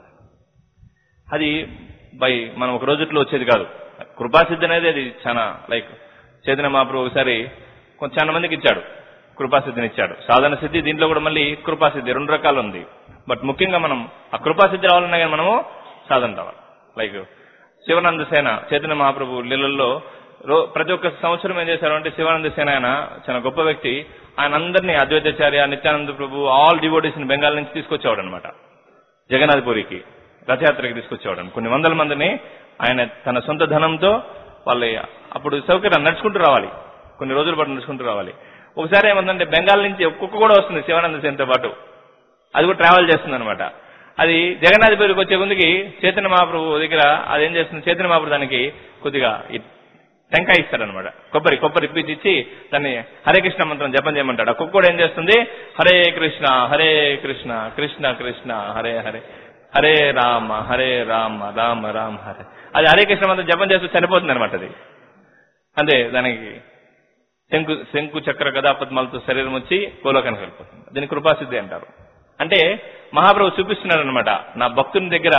అది బై మనం ఒక రోజుట్లో వచ్చేది కాదు కృపాసిద్ధి అనేది అది చాలా లైక్ చైతన్య మహాప్రభు ఒకసారి కొంత చాలా మందికి ఇచ్చాడు కృపాసిద్ధిని ఇచ్చాడు సాధన సిద్ధి దీంట్లో కూడా మళ్ళీ కృపాసిద్ధి రెండు రకాలు ఉంది బట్ ముఖ్యంగా మనం ఆ కృపాసిద్ధి రావాలన్నా కానీ మనము సాధన రావాలి లైక్ శివానంద సేన చైతన్య మహాప్రభు లీలల్లో రో- ప్రతి ఒక్క సంవత్సరం ఏం చేశారు అంటే శివానంద సేన ఆయన చాలా గొప్ప వ్యక్తి ఆయన అందరినీ అద్వైతాచార్య నిత్యానంద ప్రభు ఆల్ డివోటీస్ ని బెంగాల్ నుంచి తీసుకొచ్చేవాడు అనమాట జగన్నాథపురికి రథయాత్రకి తీసుకొచ్చేవాడు కొన్ని వందల మందిని ఆయన తన సొంత ధనంతో వాళ్ళ అప్పుడు సౌకర్యం నడుచుకుంటూ రావాలి కొన్ని రోజుల పాటు నడుచుకుంటూ రావాలి ఒకసారి ఏమందంటే బెంగాల్ నుంచి ఒక్కొక్క కూడా వస్తుంది శివానంద సేనతో పాటు అది కూడా ట్రావెల్ చేస్తుంది అనమాట అది జగన్నాథపురికి వచ్చే ముందుకి చైతన్య మహాప్రభు దగ్గర అదేం చేస్తుంది చైతన్య మహాప్రభు దానికి కొద్దిగా ఈ టెంకాయ ఇస్తాడనమాట కొబ్బరి కొబ్బరి ఇప్పించి ఇచ్చి దాన్ని హరే కృష్ణ మంత్రం జపం చేయమంటాడు ఆ కుక్క కూడా ఏం చేస్తుంది హరే కృష్ణ హరే కృష్ణ కృష్ణ కృష్ణ హరే హరే హరే రామ హరే రామ రామ రామ హరే అది హరే కృష్ణ మంత్రం జపం చేస్తూ చనిపోతుంది అనమాట అది అంతే దానికి శంకు శంకు చక్ర గదా పద్మాలతో శరీరం వచ్చి గోలోకానికి వెళ్ళిపోతుంది దీన్ని కృపాసిద్ధి అంటారు అంటే మహాప్రభు చూపిస్తున్నాడు అనమాట నా భక్తుని దగ్గర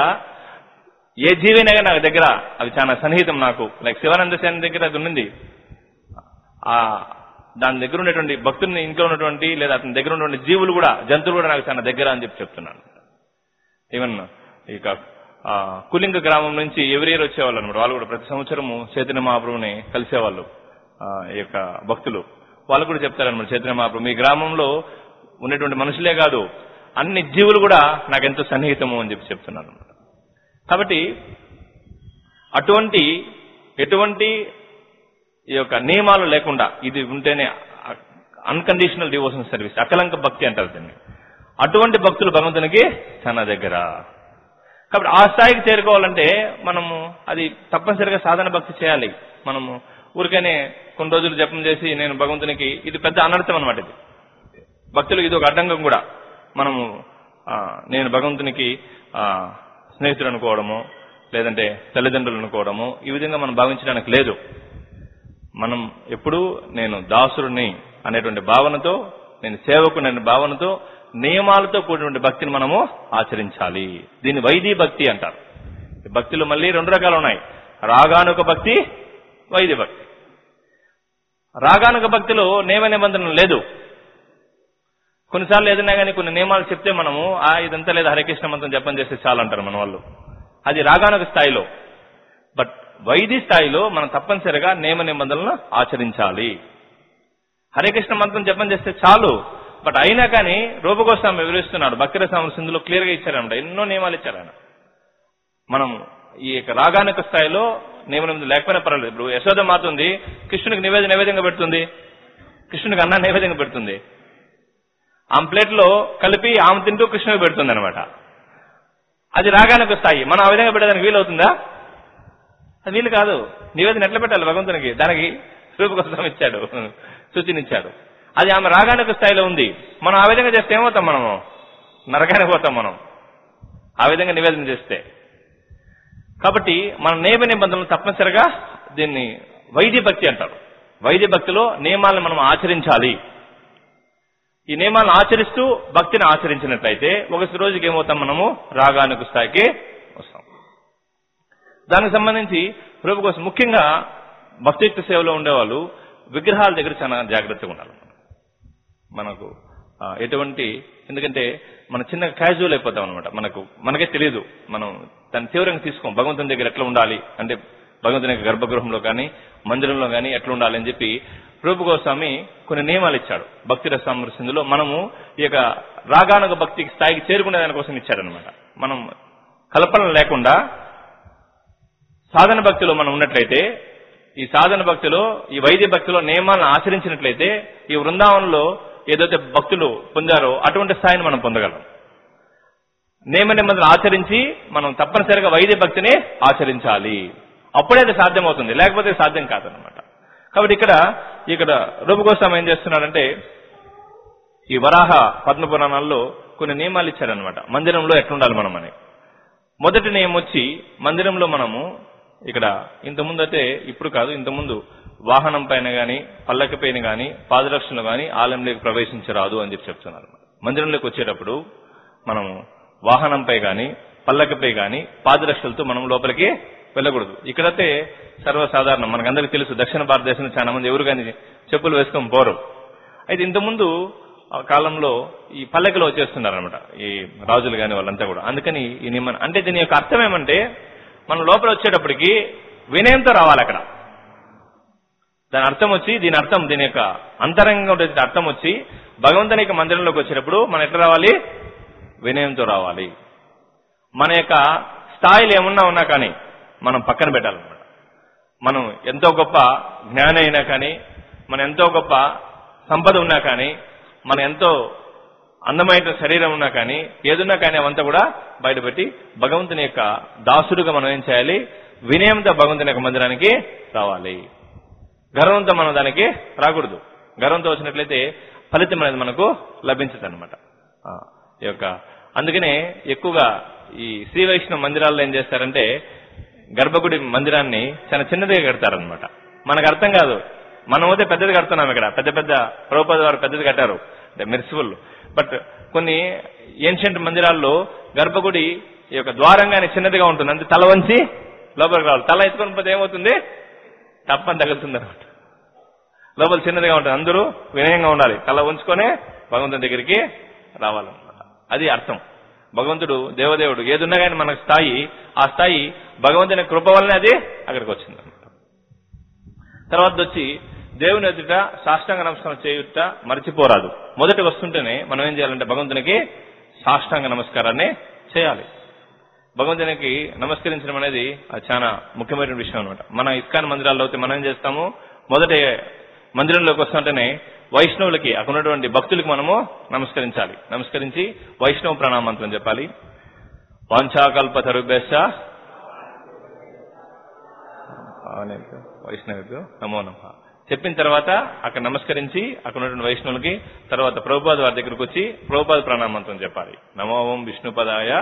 ఏ జీవైనా కానీ నాకు దగ్గర అవి చాలా సన్నిహితం నాకు లైక్ శివానంద సేన దగ్గర అది ఉన్నది ఆ దాని దగ్గర ఉన్నటువంటి భక్తుని ఇంట్లో ఉన్నటువంటి లేదా అతని దగ్గర ఉన్నటువంటి జీవులు కూడా జంతువులు కూడా నాకు చాలా దగ్గర అని చెప్పి చెప్తున్నాను ఈవెన్ ఇక ఆ, కులింగ గ్రామం నుంచి ఎవరి ఇయర్ వచ్చేవాళ్ళు అనమాట వాళ్ళు కూడా ప్రతి సంవత్సరము చైతన్య మహాప్రభుని కలిసేవాళ్ళు ఆ, ఈ యొక్క భక్తులు వాళ్ళు కూడా చెప్తారనమాట చైతన్య మహాప్రభు మీ గ్రామంలో ఉన్నటువంటి మనుషులే కాదు అన్ని జీవులు కూడా నాకు ఎంతో సన్నిహితము అని చెప్పి చెప్తున్నారు అనమాట కాబట్టి అటువంటి ఎటువంటి ఈ యొక్క నియమాలు లేకుండా ఇది ఉంటేనే అన్కండిషనల్ డివోషన్ సర్వీస్ అకలంక భక్తి అంటారు దీన్ని అటువంటి భక్తులు భగవంతునికి చాలా దగ్గర కాబట్టి ఆ స్థాయికి చేరుకోవాలంటే మనము అది తప్పనిసరిగా సాధన భక్తి చేయాలి మనము ఊరికనే కొన్ని రోజులు జపం చేసి నేను భగవంతునికి ఇది పెద్ద అనర్థం అనమాట ఇది భక్తులకు ఇది ఒక అడ్డంకం కూడా మనము ఆ, నేను భగవంతునికి ఆ, స్నేహితుడు అనుకోవడము లేదంటే తల్లిదండ్రులు అనుకోవడము ఈ విధంగా మనం భావించడానికి లేదు మనం ఎప్పుడూ నేను దాసుడిని అనేటువంటి భావనతో నేను సేవకుని అనే భావనతో నియమాలతో కూడినటువంటి భక్తిని మనము ఆచరించాలి దీన్ని వైదీ భక్తి అంటారు ఈ భక్తిలో మళ్ళీ రెండు రకాలు ఉన్నాయి రాగానుక భక్తి వైద్య భక్తి రాగానుక భక్తిలో నియమ నిబంధన లేదు కొన్నిసార్లు ఏదైనా కానీ కొన్ని నియమాలు చెప్తే మనము ఆ ఇదంతా లేదా హరికృష్ణ మంత్రం జపం చేస్తే చాలు అంటారు మన వాళ్ళు అది రాగానుక స్థాయిలో బట్ వైద్య స్థాయిలో మనం తప్పనిసరిగా నియమ నిబంధనలను ఆచరించాలి హరే కృష్ణ మంత్రం జపం చేస్తే చాలు బట్ అయినా కానీ రూపగోస్వామి వివరిస్తున్నాడు భక్తిర సింధులో క్లియర్ గా ఇచ్చారనమాట ఎన్నో నియమాలు ఇచ్చారు ఆయన మనం ఈ యొక్క రాగానిక స్థాయిలో నియమ నిబంధనలు లేకపోయినా పర్వాలేదు ఇప్పుడు యశోద మాత ఉంది కృష్ణునికి నివేద నైవేద్యంగా పెడుతుంది కృష్ణునికి అన్న నైవేద్యంగా పెడుతుంది ఆమె ప్లేట్లో కలిపి ఆమె తింటూ కృష్ణుడికి పెడుతుంది అనమాట అది రాగానికి స్థాయి మనం ఆ విధంగా పెట్టడానికి వీలవుతుందా అది వీలు కాదు నివేదన ఎట్లా పెట్టాలి భగవంతునికి దానికి రూపకోసం ఇచ్చాడు సూచనిచ్చాడు అది ఆమె రాగానికి స్థాయిలో ఉంది మనం ఆ విధంగా చేస్తే ఏమవుతాం మనము నరకానికి పోతాం మనం ఆ విధంగా నివేదన చేస్తే కాబట్టి మన నియమ నిబంధనలు తప్పనిసరిగా దీన్ని వైద్య భక్తి అంటారు వైద్య భక్తిలో నియమాలను మనం ఆచరించాలి ఈ నియమాలను ఆచరిస్తూ భక్తిని ఆచరించినట్లయితే ఒక రోజుకి ఏమవుతాం మనము రాగానుకు స్థాయికి వస్తాం దానికి సంబంధించి ప్రభు కోసం ముఖ్యంగా భక్తియుక్త సేవలో ఉండేవాళ్ళు విగ్రహాల దగ్గర చాలా జాగ్రత్తగా ఉండాలి మనకు ఆ, ఎటువంటి ఎందుకంటే మన చిన్న క్యాజువల్ అయిపోతాం అనమాట మనకు మనకే తెలియదు మనం దాన్ని తీవ్రంగా తీసుకోం భగవంతుని దగ్గర ఎట్లా ఉండాలి అంటే భగవంతుని యొక్క గర్భగృహంలో కానీ మందిరంలో కానీ ఎట్లా ఉండాలి అని చెప్పి ప్రభు గోస్వామి కొన్ని నియమాలు ఇచ్చాడు భక్తి రసామృసిందులో మనము ఈ యొక్క రాగానుగ భక్తి స్థాయికి చేరుకునే దానికోసం ఇచ్చాడనమాట మనం కల్పన లేకుండా సాధన భక్తిలో మనం ఉన్నట్లయితే ఈ సాధన భక్తిలో ఈ వైద్య భక్తిలో నియమాలను ఆచరించినట్లయితే ఈ వృందావనంలో ఏదైతే భక్తులు పొందారో అటువంటి స్థాయిని మనం పొందగలం నియమ నిబంధనలు ఆచరించి మనం తప్పనిసరిగా వైద్య భక్తిని ఆచరించాలి అప్పుడే అది సాధ్యమవుతుంది లేకపోతే సాధ్యం కాదనమాట కాబట్టి ఇక్కడ ఇక్కడ రూపగోస్వామి ఏం చేస్తున్నాడంటే ఈ వరాహ పద్మపురాణాల్లో కొన్ని నియమాలు ఇచ్చారనమాట మందిరంలో ఎట్లుండాలి మనం అని మొదటి నియమం వచ్చి మందిరంలో మనము ఇక్కడ ఇంతకుముందు అయితే ఇప్పుడు కాదు ఇంతకుముందు వాహనం పైన గాని పల్లకి పైన గాని పాదరక్షలు గాని ఆలయంలోకి ప్రవేశించరాదు అని చెప్పి చెప్తున్నారు మందిరంలోకి వచ్చేటప్పుడు మనము వాహనంపై గాని పల్లకిపై గాని పాదరక్షలతో మనం లోపలికి వెళ్ళకూడదు ఇక్కడైతే సర్వసాధారణం మనకందరికీ తెలుసు దక్షిణ భారతదేశంలో చాలా మంది ఎవరు కానీ చెప్పులు వేసుకొని పోరు అయితే ఇంతకుముందు ఆ కాలంలో ఈ పల్లకిలో వచ్చేస్తున్నారు అనమాట ఈ రాజులు కాని వాళ్ళంతా కూడా అందుకని ఈ నియమం అంటే దీని యొక్క అర్థం ఏమంటే మనం లోపల వచ్చేటప్పటికి వినయంతో రావాలి అక్కడ దాని అర్థం వచ్చి దీని అర్థం దీని యొక్క అంతరంగంగా ఉండే అర్థం వచ్చి భగవంతుని యొక్క మందిరంలోకి వచ్చేటప్పుడు మనం ఎట్లా రావాలి వినయంతో రావాలి మన యొక్క స్థాయిలు ఏమున్నా ఉన్నా కానీ మనం పక్కన పెట్టాలన్నమాట మనం ఎంతో గొప్ప జ్ఞాని అయినా కానీ మన ఎంతో గొప్ప సంపద ఉన్నా కానీ మన ఎంతో అందమైన శరీరం ఉన్నా కానీ ఏదున్నా కానీ అవంతా కూడా బయటపెట్టి భగవంతుని యొక్క దాసుడుగా మనం ఏం చేయాలి వినయంతో భగవంతుని యొక్క మందిరానికి రావాలి గర్వంతో మనం దానికి రాకూడదు గర్వంతో వచ్చినట్లయితే ఫలితం అనేది మనకు లభించదు అనమాట ఈ యొక్క అందుకనే ఎక్కువగా ఈ శ్రీ వైష్ణవ మందిరాల్లో ఏం చేస్తారంటే గర్భగుడి మందిరాన్ని చాలా చిన్నదిగా కడతారనమాట మనకు అర్థం కాదు మనం అయితే పెద్దది కడుతున్నాం ఇక్కడ పెద్ద పెద్ద ప్రభుపద వారు పెద్దది కట్టారు అంటే మెర్సిఫుల్ బట్ కొన్ని ఏన్షియంట్ మందిరాల్లో గర్భగుడి ఈ యొక్క ద్వారంగానే చిన్నదిగా ఉంటుంది అంటే తల వంచి లోపలికి రావాలి తల ఎత్తుకొని పోతే ఏమవుతుంది తప్పని తగులుతుంది అనమాట లోపల చిన్నదిగా ఉంటుంది అందరూ వినయంగా ఉండాలి తల ఉంచుకొనే భగవంతుని దగ్గరికి రావాలన్నమాట అది అర్థం భగవంతుడు దేవదేవుడు ఏదున్నా కానీ మన స్థాయి ఆ స్థాయి భగవంతుని కృప వల్లనే అది అక్కడికి వచ్చింది అనమాట తర్వాత వచ్చి దేవుని ఎదుట సాష్టాంగ నమస్కారం చేయుట మర్చిపోరాదు మొదటి వస్తుంటేనే మనం ఏం చేయాలంటే భగవంతునికి సాష్టాంగ నమస్కారాన్ని చేయాలి భగవంతునికి నమస్కరించడం అనేది అది చాలా ముఖ్యమైన విషయం అనమాట మన ఇస్కాన్ మందిరాల్లో అయితే మనం ఏం చేస్తాము మొదట మందిరంలోకి వస్తుంటేనే వైష్ణవులకి అక్కడ ఉన్నటువంటి భక్తులకి మనము నమస్కరించాలి నమస్కరించి వైష్ణవ ప్రణామంత్రం చెప్పాలి వాంఛాకల్ప తరుభ్యశ వైష్ణవ నమో నమ చెప్పిన తర్వాత అక్కడ నమస్కరించి అక్కడ ఉన్నటువంటి వైష్ణవులకి తర్వాత ప్రభుపాద వారి దగ్గరకు వచ్చి ప్రభుపాద ప్రణామంత్రం చెప్పాలి నమో ఓం విష్ణుపదాయ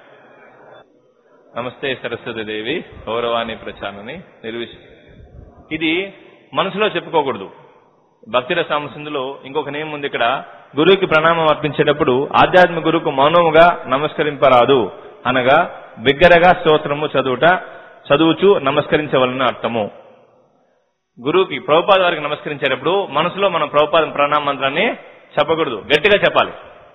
నమస్తే సరస్వతి దేవి గౌరవాన్ని ప్రచారని నిర్విష ఇది మనసులో చెప్పుకోకూడదు భక్తి రసామసిందులో ఇంకొక నియమం ఉంది ఇక్కడ గురువుకి ప్రణామం అర్పించేటప్పుడు ఆధ్యాత్మిక గురువుకు మౌనముగా నమస్కరింపరాదు అనగా బిగ్గరగా స్తోత్రము చదువుట చదువుచు నమస్కరించవలన అర్థము గురువుకి ప్రభుపాద వారికి నమస్కరించేటప్పుడు మనసులో మనం ప్రభుపాద ప్రణామ మంత్రాన్ని చెప్పకూడదు గట్టిగా చెప్పాలి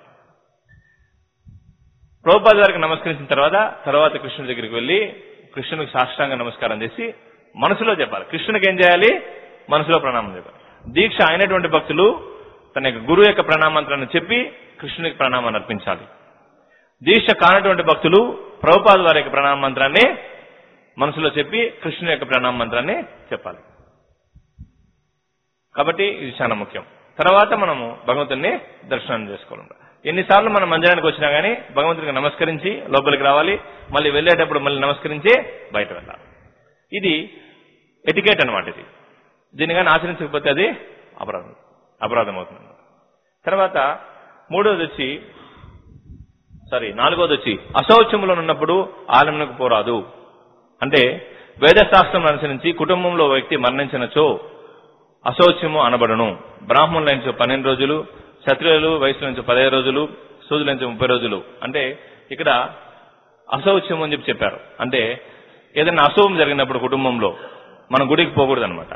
ప్రభుపాద వారికి నమస్కరించిన తర్వాత తర్వాత కృష్ణుడి దగ్గరికి వెళ్లి కృష్ణునికి సాష్టాంగ నమస్కారం చేసి మనసులో చెప్పాలి కృష్ణునికి ఏం చేయాలి మనసులో ప్రణామం చెప్పాలి దీక్ష అయినటువంటి భక్తులు తన యొక్క గురువు యొక్క ప్రణామంత్రాన్ని చెప్పి కృష్ణునికి ప్రణామాన్ని అర్పించాలి దీక్ష కానటువంటి భక్తులు ప్రభుపాద వారి యొక్క ప్రణామ మంత్రాన్ని మనసులో చెప్పి కృష్ణుని యొక్క ప్రణామ మంత్రాన్ని చెప్పాలి కాబట్టి ఇది చాలా ముఖ్యం తర్వాత మనము భగవంతుని దర్శనం చేసుకోవాలి ఎన్నిసార్లు మనం మందిరానికి వచ్చినా గానీ భగవంతుడికి నమస్కరించి లోపలికి రావాలి మళ్ళీ వెళ్ళేటప్పుడు మళ్ళీ నమస్కరించి బయట వెళ్ళాలి ఇది ఎటికేట్ అన్నమాట ఇది దీన్ని కానీ ఆచరించకపోతే అది అపరాధం అపరాధం అవుతుంది తర్వాత మూడోది వచ్చి సారీ నాలుగోది వచ్చి అశౌచములో ఉన్నప్పుడు ఆలమునకు పోరాదు అంటే వేదశాస్త్రం అనుసరించి కుటుంబంలో ఓ వ్యక్తి మరణించినచో అశౌచ్యము అనబడును బ్రాహ్మణుల నుంచి పన్నెండు రోజులు క్షత్రియులు వయసు నుంచి పదిహేను రోజులు సూదుల నుంచి ముప్పై రోజులు అంటే ఇక్కడ అశౌచ్యం అని చెప్పి చెప్పారు అంటే ఏదైనా అశుభం జరిగినప్పుడు కుటుంబంలో మనం గుడికి పోకూడదు అనమాట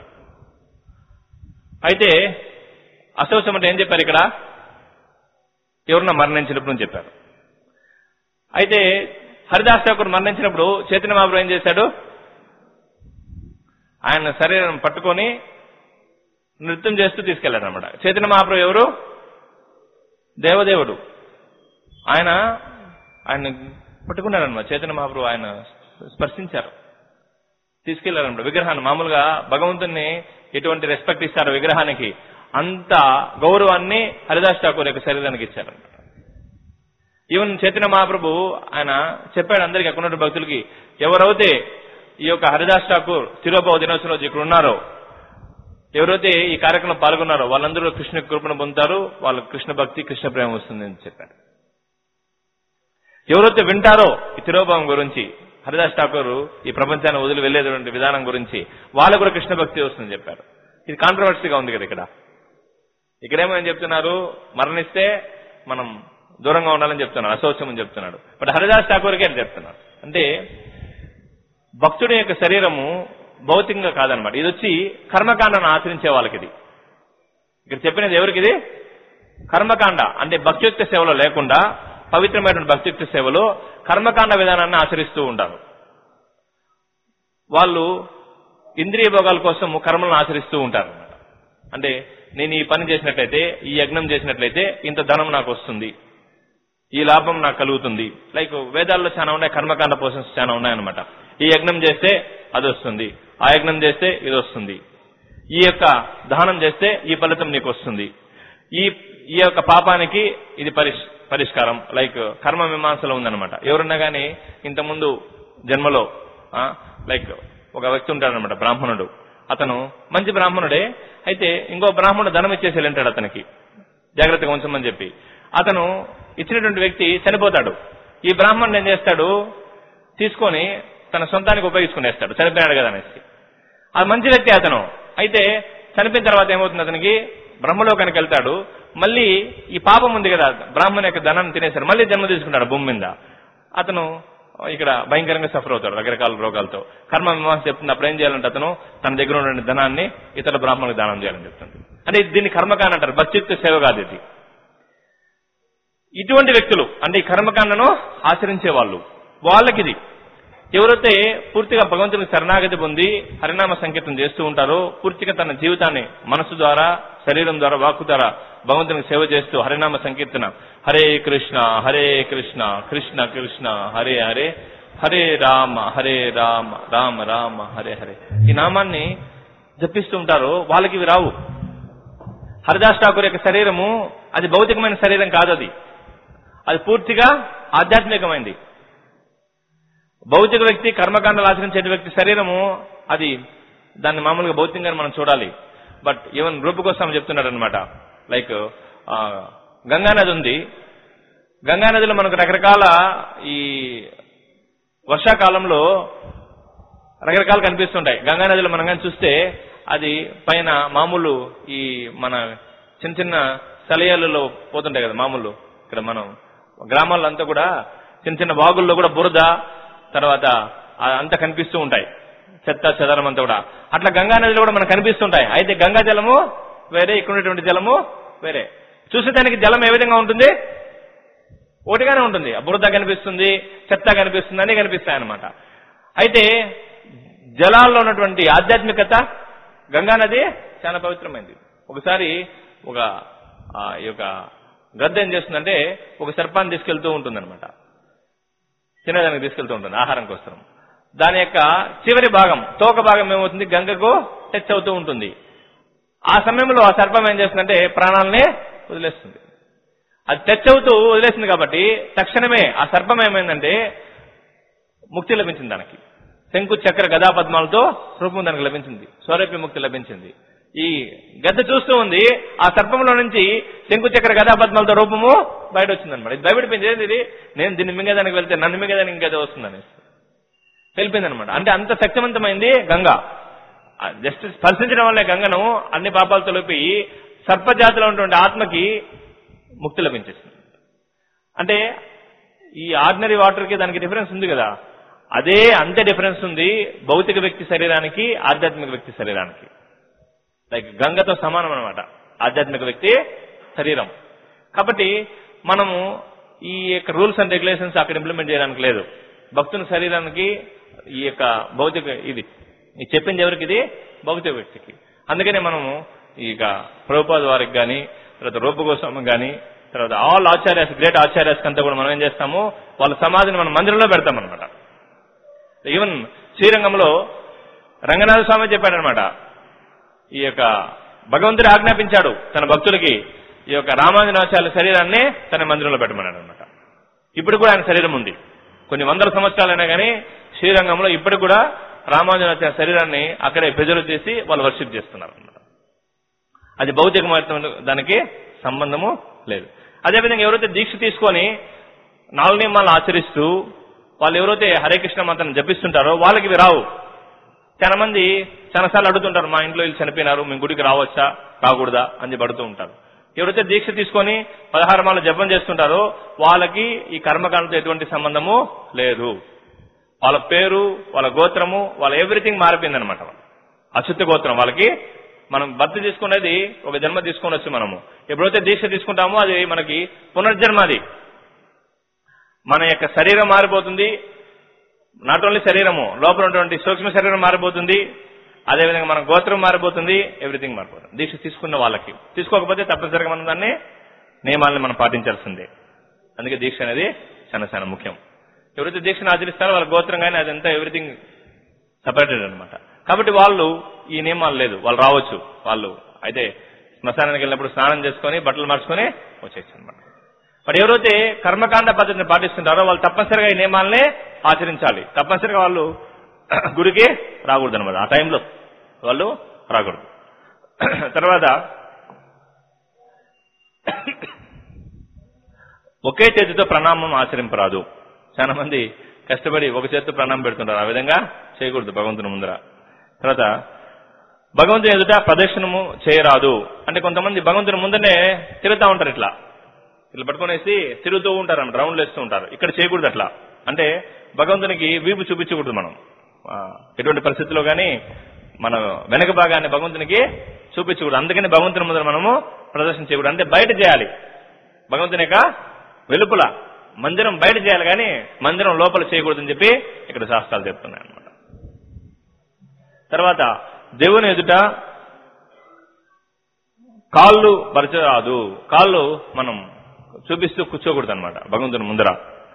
అయితే అశౌచం అంటే ఏం చెప్పారు ఇక్కడ ఎవరన్నా మరణించినప్పుడు అని చెప్పారు అయితే హరిదాస్ ఠాకూర్ మరణించినప్పుడు చైతన్య మహాప్రభు ఏం చేశాడు ఆయన శరీరం పట్టుకొని నృత్యం చేస్తూ తీసుకెళ్లాడు అనమాట చైతన్య మహాప్రభు ఎవరు దేవదేవుడు ఆయన ఆయన పట్టుకున్నారనమాట చైతన్య మహాప్రభు ఆయన స్పర్శించారు తీసుకెళ్లారనమాట విగ్రహాన్ని మామూలుగా భగవంతుని ఎటువంటి రెస్పెక్ట్ ఇస్తారు విగ్రహానికి అంత గౌరవాన్ని హరిదాస్ ఠాకూర్ యొక్క శరీరానికి ఇచ్చారనమాట ఈవెన్ చైతన్య మహాప్రభు ఆయన చెప్పాడు అందరికి అక్కడ ఉన్న భక్తులకి ఎవరైతే ఈ యొక్క హరిదాస్ ఠాకూర్ తిరుపతి దినోత్సవం రోజు ఇక్కడ ఉన్నారో ఎవరైతే ఈ కార్యక్రమంలో పాల్గొన్నారో వాళ్ళందరూ కృష్ణ కృపను పొందుతారు వాళ్ళకి కృష్ణ భక్తి కృష్ణ ప్రేమ వస్తుంది అని చెప్పారు ఎవరైతే వింటారో ఈ తిరోభావం గురించి హరిదాస్ ఠాకూర్ ఈ ప్రపంచాన్ని వదిలి వెళ్లేటువంటి విధానం గురించి వాళ్ళకు కూడా కృష్ణ భక్తి వస్తుందని చెప్పారు ఇది కాంట్రవర్సీగా ఉంది కదా ఇక్కడ ఇక్కడేమో ఏం చెప్తున్నారు మరణిస్తే మనం దూరంగా ఉండాలని చెప్తున్నారు అశౌచం అని చెప్తున్నాడు బట్ హరిదాస్ ఠాకూర్కి అని చెప్తున్నారు అంటే భక్తుడి యొక్క శరీరము భౌతికంగా కాదనమాట ఇది వచ్చి కర్మకాండను ఆచరించే వాళ్ళకి ఇది ఇక్కడ చెప్పినది ఎవరికి ఇది కర్మకాండ అంటే భక్తియుక్త సేవలో లేకుండా పవిత్రమైనటువంటి భక్తియుక్త సేవలో కర్మకాండ విధానాన్ని ఆచరిస్తూ ఉంటారు వాళ్ళు ఇంద్రియ భోగాల కోసం కర్మలను ఆచరిస్తూ ఉంటారు అంటే నేను ఈ పని చేసినట్లయితే ఈ యజ్ఞం చేసినట్లయితే ఇంత ధనం నాకు వస్తుంది ఈ లాభం నాకు కలుగుతుంది లైక్ వేదాల్లో చాలా ఉన్నాయి కర్మకాండ పోషన్స్ చాలా ఉన్నాయన్నమాట ఈ యజ్ఞం చేస్తే అది వస్తుంది ఆ యజ్ఞం చేస్తే ఇది వస్తుంది ఈ యొక్క దానం చేస్తే ఈ ఫలితం నీకు వస్తుంది ఈ ఈ యొక్క పాపానికి ఇది పరిష్ పరిష్కారం లైక్ కర్మ మీమాంసలో ఉందన్నమాట ఎవరున్నా గానీ ఇంతకుముందు జన్మలో లైక్ ఒక వ్యక్తి ఉంటాడనమాట బ్రాహ్మణుడు అతను మంచి బ్రాహ్మణుడే అయితే ఇంకో బ్రాహ్మణుడు ధనం ఇచ్చేసి వెళ్ళింటాడు అతనికి జాగ్రత్తగా ఉంచమని చెప్పి అతను ఇచ్చినటువంటి వ్యక్తి చనిపోతాడు ఈ బ్రాహ్మణుడు ఏం చేస్తాడు తీసుకొని తన సొంతానికి ఉపయోగించుకునేస్తాడు చనిపోయాడు కదా అనేసి అది మంచి వ్యక్తి అతను అయితే చనిపోయిన తర్వాత ఏమవుతుంది అతనికి బ్రహ్మలోకానికి వెళ్తాడు మళ్ళీ ఈ పాపం ఉంది కదా బ్రాహ్మణ యొక్క ధనాన్ని తినేశారు మళ్ళీ జన్మ తీసుకుంటాడు భూమి మీద అతను ఇక్కడ భయంకరంగా సఫర్ అవుతాడు రకరకాల రోగాలతో కర్మ మీమాంస చెప్తుంది అప్పుడు ఏం చేయాలంటే అతను తన దగ్గర ఉన్న ధనాన్ని ఇతర బ్రాహ్మణులకు దానం చేయాలని చెప్తుంది అంటే దీన్ని కర్మకాండ అంటారు భక్తియుక్త సేవ కాదు ఇది ఇటువంటి వ్యక్తులు అంటే ఈ కర్మకాండను ఆచరించే వాళ్ళు వాళ్ళకి ఇది ఎవరైతే పూర్తిగా భగవంతునికి శరణాగతి పొంది హరినామ సంకీర్తన చేస్తూ ఉంటారో పూర్తిగా తన జీవితాన్ని మనసు ద్వారా శరీరం ద్వారా వాక్కు ద్వారా భగవంతునికి సేవ చేస్తూ హరినామ సంకీర్తన హరే కృష్ణ హరే కృష్ణ కృష్ణ కృష్ణ హరే హరే హరే రామ హరే రామ రామ రామ హరే హరే ఈ నామాన్ని జపిస్తూ ఉంటారో వాళ్ళకి ఇవి రావు హరిదాస్ ఠాకూర్ యొక్క శరీరము అది భౌతికమైన శరీరం కాదు అది అది పూర్తిగా ఆధ్యాత్మికమైంది భౌతిక వ్యక్తి కర్మకాండలు ఆచరించే వ్యక్తి శరీరము అది దాన్ని మామూలుగా భౌతికంగా మనం చూడాలి బట్ ఈవెన్ రూపకోసం చెప్తున్నాడు అనమాట లైక్ గంగానది ఉంది గంగానదిలో మనకు రకరకాల ఈ వర్షాకాలంలో రకరకాలు కనిపిస్తుంటాయి గంగానదిలో మనం కానీ చూస్తే అది పైన మామూలు ఈ మన చిన్న చిన్న సెలయాలలో పోతుంటాయి కదా మామూలు ఇక్కడ మనం గ్రామాల్లో అంతా కూడా చిన్న చిన్న వాగుల్లో కూడా బురద తర్వాత అంతా కనిపిస్తూ ఉంటాయి చెత్త చెదరం అంతా కూడా అట్లా గంగా నదిలో కూడా మనకు కనిపిస్తుంటాయి అయితే గంగా జలము వేరే ఇక్కడ ఉన్నటువంటి జలము వేరే చూసేదానికి జలం ఏ విధంగా ఉంటుంది ఒకటిగానే ఉంటుంది బురద కనిపిస్తుంది చెత్త కనిపిస్తుంది అన్ని కనిపిస్తాయి అనమాట అయితే జలాల్లో ఉన్నటువంటి ఆధ్యాత్మికత గంగా నది చాలా పవిత్రమైంది ఒకసారి ఒక ఈ యొక్క గద్ద ఏం చేస్తుందంటే ఒక సర్పాన్ని తీసుకెళ్తూ ఉంటుందన్నమాట తినేదానికి తీసుకెళ్తూ ఉంటుంది ఆహారం కోసం దాని యొక్క చివరి భాగం తోక భాగం ఏమవుతుంది గంగకు టచ్ అవుతూ ఉంటుంది ఆ సమయంలో ఆ సర్పం ఏం చేస్తుందంటే ప్రాణాలనే వదిలేస్తుంది అది టచ్ అవుతూ వదిలేసింది కాబట్టి తక్షణమే ఆ సర్పం ఏమైందంటే ముక్తి లభించింది దానికి శంకు చక్ర గదా పద్మాలతో రూపం దానికి లభించింది స్వరూపి ముక్తి లభించింది ఈ గద్ద చూస్తూ ఉంది ఆ సర్పంలో నుంచి శంకు చక్ర గదా పద్మాలతో రూపము బయట వచ్చిందనమాట ఇది భయపడిపోయింది ఏంది ఇది నేను దీన్ని మింగేదానికి వెళ్తే నన్ను మింగేదానికి ఇంకేదో వస్తుందని తెలిపింది అనమాట అంటే అంత శక్తివంతమైంది గంగ జస్ట్ స్పర్శించడం వల్లే గంగను అన్ని పాపాలు తొలిపి సర్పజాతిలో ఉన్నటువంటి ఆత్మకి ముక్తి లభించేసింది అంటే ఈ ఆర్డినరీ వాటర్కి దానికి డిఫరెన్స్ ఉంది కదా అదే అంతే డిఫరెన్స్ ఉంది భౌతిక వ్యక్తి శరీరానికి ఆధ్యాత్మిక వ్యక్తి శరీరానికి లైక్ గంగతో సమానం అనమాట ఆధ్యాత్మిక వ్యక్తి శరీరం కాబట్టి మనము ఈ యొక్క రూల్స్ అండ్ రెగ్యులేషన్స్ అక్కడ ఇంప్లిమెంట్ చేయడానికి లేదు భక్తుని శరీరానికి ఈ యొక్క భౌతిక ఇది ఈ చెప్పింది ఎవరికి ఇది భౌతిక వ్యక్తికి అందుకనే మనము ఇక ప్రభుపాద వారికి కానీ తర్వాత రూపగోస్వామి కానీ తర్వాత ఆల్ ఆచార్యాస్ గ్రేట్ ఆచార్యాస్ అంతా కూడా మనం ఏం చేస్తాము వాళ్ళ సమాధిని మన మందిరంలో పెడతాం అనమాట ఈవెన్ శ్రీరంగంలో రంగనాథ స్వామి చెప్పాడనమాట ఈ యొక్క భగవంతుడు ఆజ్ఞాపించాడు తన భక్తులకి ఈ యొక్క రామానుజనాచార్య శరీరాన్ని తన మందిరంలో పెట్టమన్నాడు అనమాట ఇప్పుడు కూడా ఆయన శరీరం ఉంది కొన్ని వందల సంవత్సరాలైనా కానీ శ్రీరంగంలో ఇప్పటికి కూడా రామానుజనాచార్య శరీరాన్ని అక్కడే ప్రిజర్వ్ చేసి వాళ్ళు వర్షిప్ చేస్తున్నారు అనమాట అది భౌతికమైన దానికి సంబంధము లేదు అదేవిధంగా ఎవరైతే దీక్ష తీసుకొని నాలుగు నియమాలను ఆచరిస్తూ వాళ్ళు ఎవరైతే హరే కృష్ణ మంత్రాన్ని జపిస్తుంటారో వాళ్ళకి ఇవి రావు చాలా మంది చాలాసార్లు అడుగుతుంటారు మా ఇంట్లో వీళ్ళు చనిపోయినారు మేము గుడికి రావచ్చా రాకూడదా అని చెప్పి అడుగుతూ ఉంటారు ఎవరైతే దీక్ష తీసుకొని పదహారు మాల జపం చేస్తుంటారో వాళ్ళకి ఈ కర్మకాండతో ఎటువంటి సంబంధము లేదు వాళ్ళ పేరు వాళ్ళ గోత్రము వాళ్ళ ఎవ్రీథింగ్ మారిపోయింది అనమాట అశుద్ధ గోత్రం వాళ్ళకి మనం భర్త తీసుకునేది ఒక జన్మ తీసుకొని వచ్చి మనము ఎప్పుడైతే దీక్ష తీసుకుంటామో అది మనకి పునర్జన్మ అది మన యొక్క శరీరం మారిపోతుంది నాట్ ఓన్లీ శరీరము లోపల ఉన్నటువంటి సూక్ష్మ శరీరం మారిపోతుంది అదేవిధంగా మన గోత్రం మారిపోతుంది ఎవ్రీథింగ్ మారిపోతుంది దీక్ష తీసుకున్న వాళ్ళకి తీసుకోకపోతే తప్పనిసరిగా మనం దాన్ని నియమాలను మనం పాటించాల్సిందే అందుకే దీక్ష అనేది చాలా చాలా ముఖ్యం ఎవరైతే దీక్షను ఆచరిస్తారో వాళ్ళ గోత్రం కానీ అదంతా ఎవ్రీథింగ్ సపరేటెడ్ అనమాట కాబట్టి వాళ్ళు ఈ నియమాలు లేదు వాళ్ళు రావచ్చు వాళ్ళు అయితే శ్మశానానికి వెళ్ళినప్పుడు స్నానం చేసుకొని బట్టలు మార్చుకొని వచ్చేసి అనమాట మరి ఎవరైతే కర్మకాండ పద్ధతిని పాటిస్తుంటారో వాళ్ళు తప్పనిసరిగా ఈ నియమాలనే ఆచరించాలి తప్పనిసరిగా వాళ్ళు గుడికి రాకూడదు అనమాట ఆ టైంలో వాళ్ళు రాకూడదు తర్వాత ఒకే చేతితో ప్రణామం ఆచరింపరాదు చాలా మంది కష్టపడి ఒక చేతితో ప్రణామం పెడుతుంటారు ఆ విధంగా చేయకూడదు భగవంతుని ముందర తర్వాత భగవంతుని ఎదుట ప్రదక్షిణము చేయరాదు అంటే కొంతమంది భగవంతుని ముందరనే తిరుగుతూ ఉంటారు ఇట్లా ఇట్లా పట్టుకునేసి తిరుగుతూ ఉంటారు అన్నమాట రౌండ్లు వేస్తూ ఉంటారు ఇక్కడ చేయకూడదు అట్లా అంటే భగవంతునికి వీపు చూపించకూడదు మనం ఆ, ఎటువంటి పరిస్థితుల్లో కానీ మన వెనక భాగాన్ని భగవంతునికి చూపించకూడదు అందుకని భగవంతుని ముందర మనము ప్రదర్శన చేయకూడదు అంటే బయట చేయాలి భగవంతుని యొక్క వెలుపల మందిరం బయట చేయాలి కానీ మందిరం లోపల చేయకూడదని చెప్పి ఇక్కడ శాస్త్రాలు చెప్తున్నాయి అన్నమాట తర్వాత దేవుని ఎదుట కాళ్ళు పరచరాదు కాళ్ళు మనం చూపిస్తూ కూర్చోకూడదు అనమాట భగవంతుని ముందర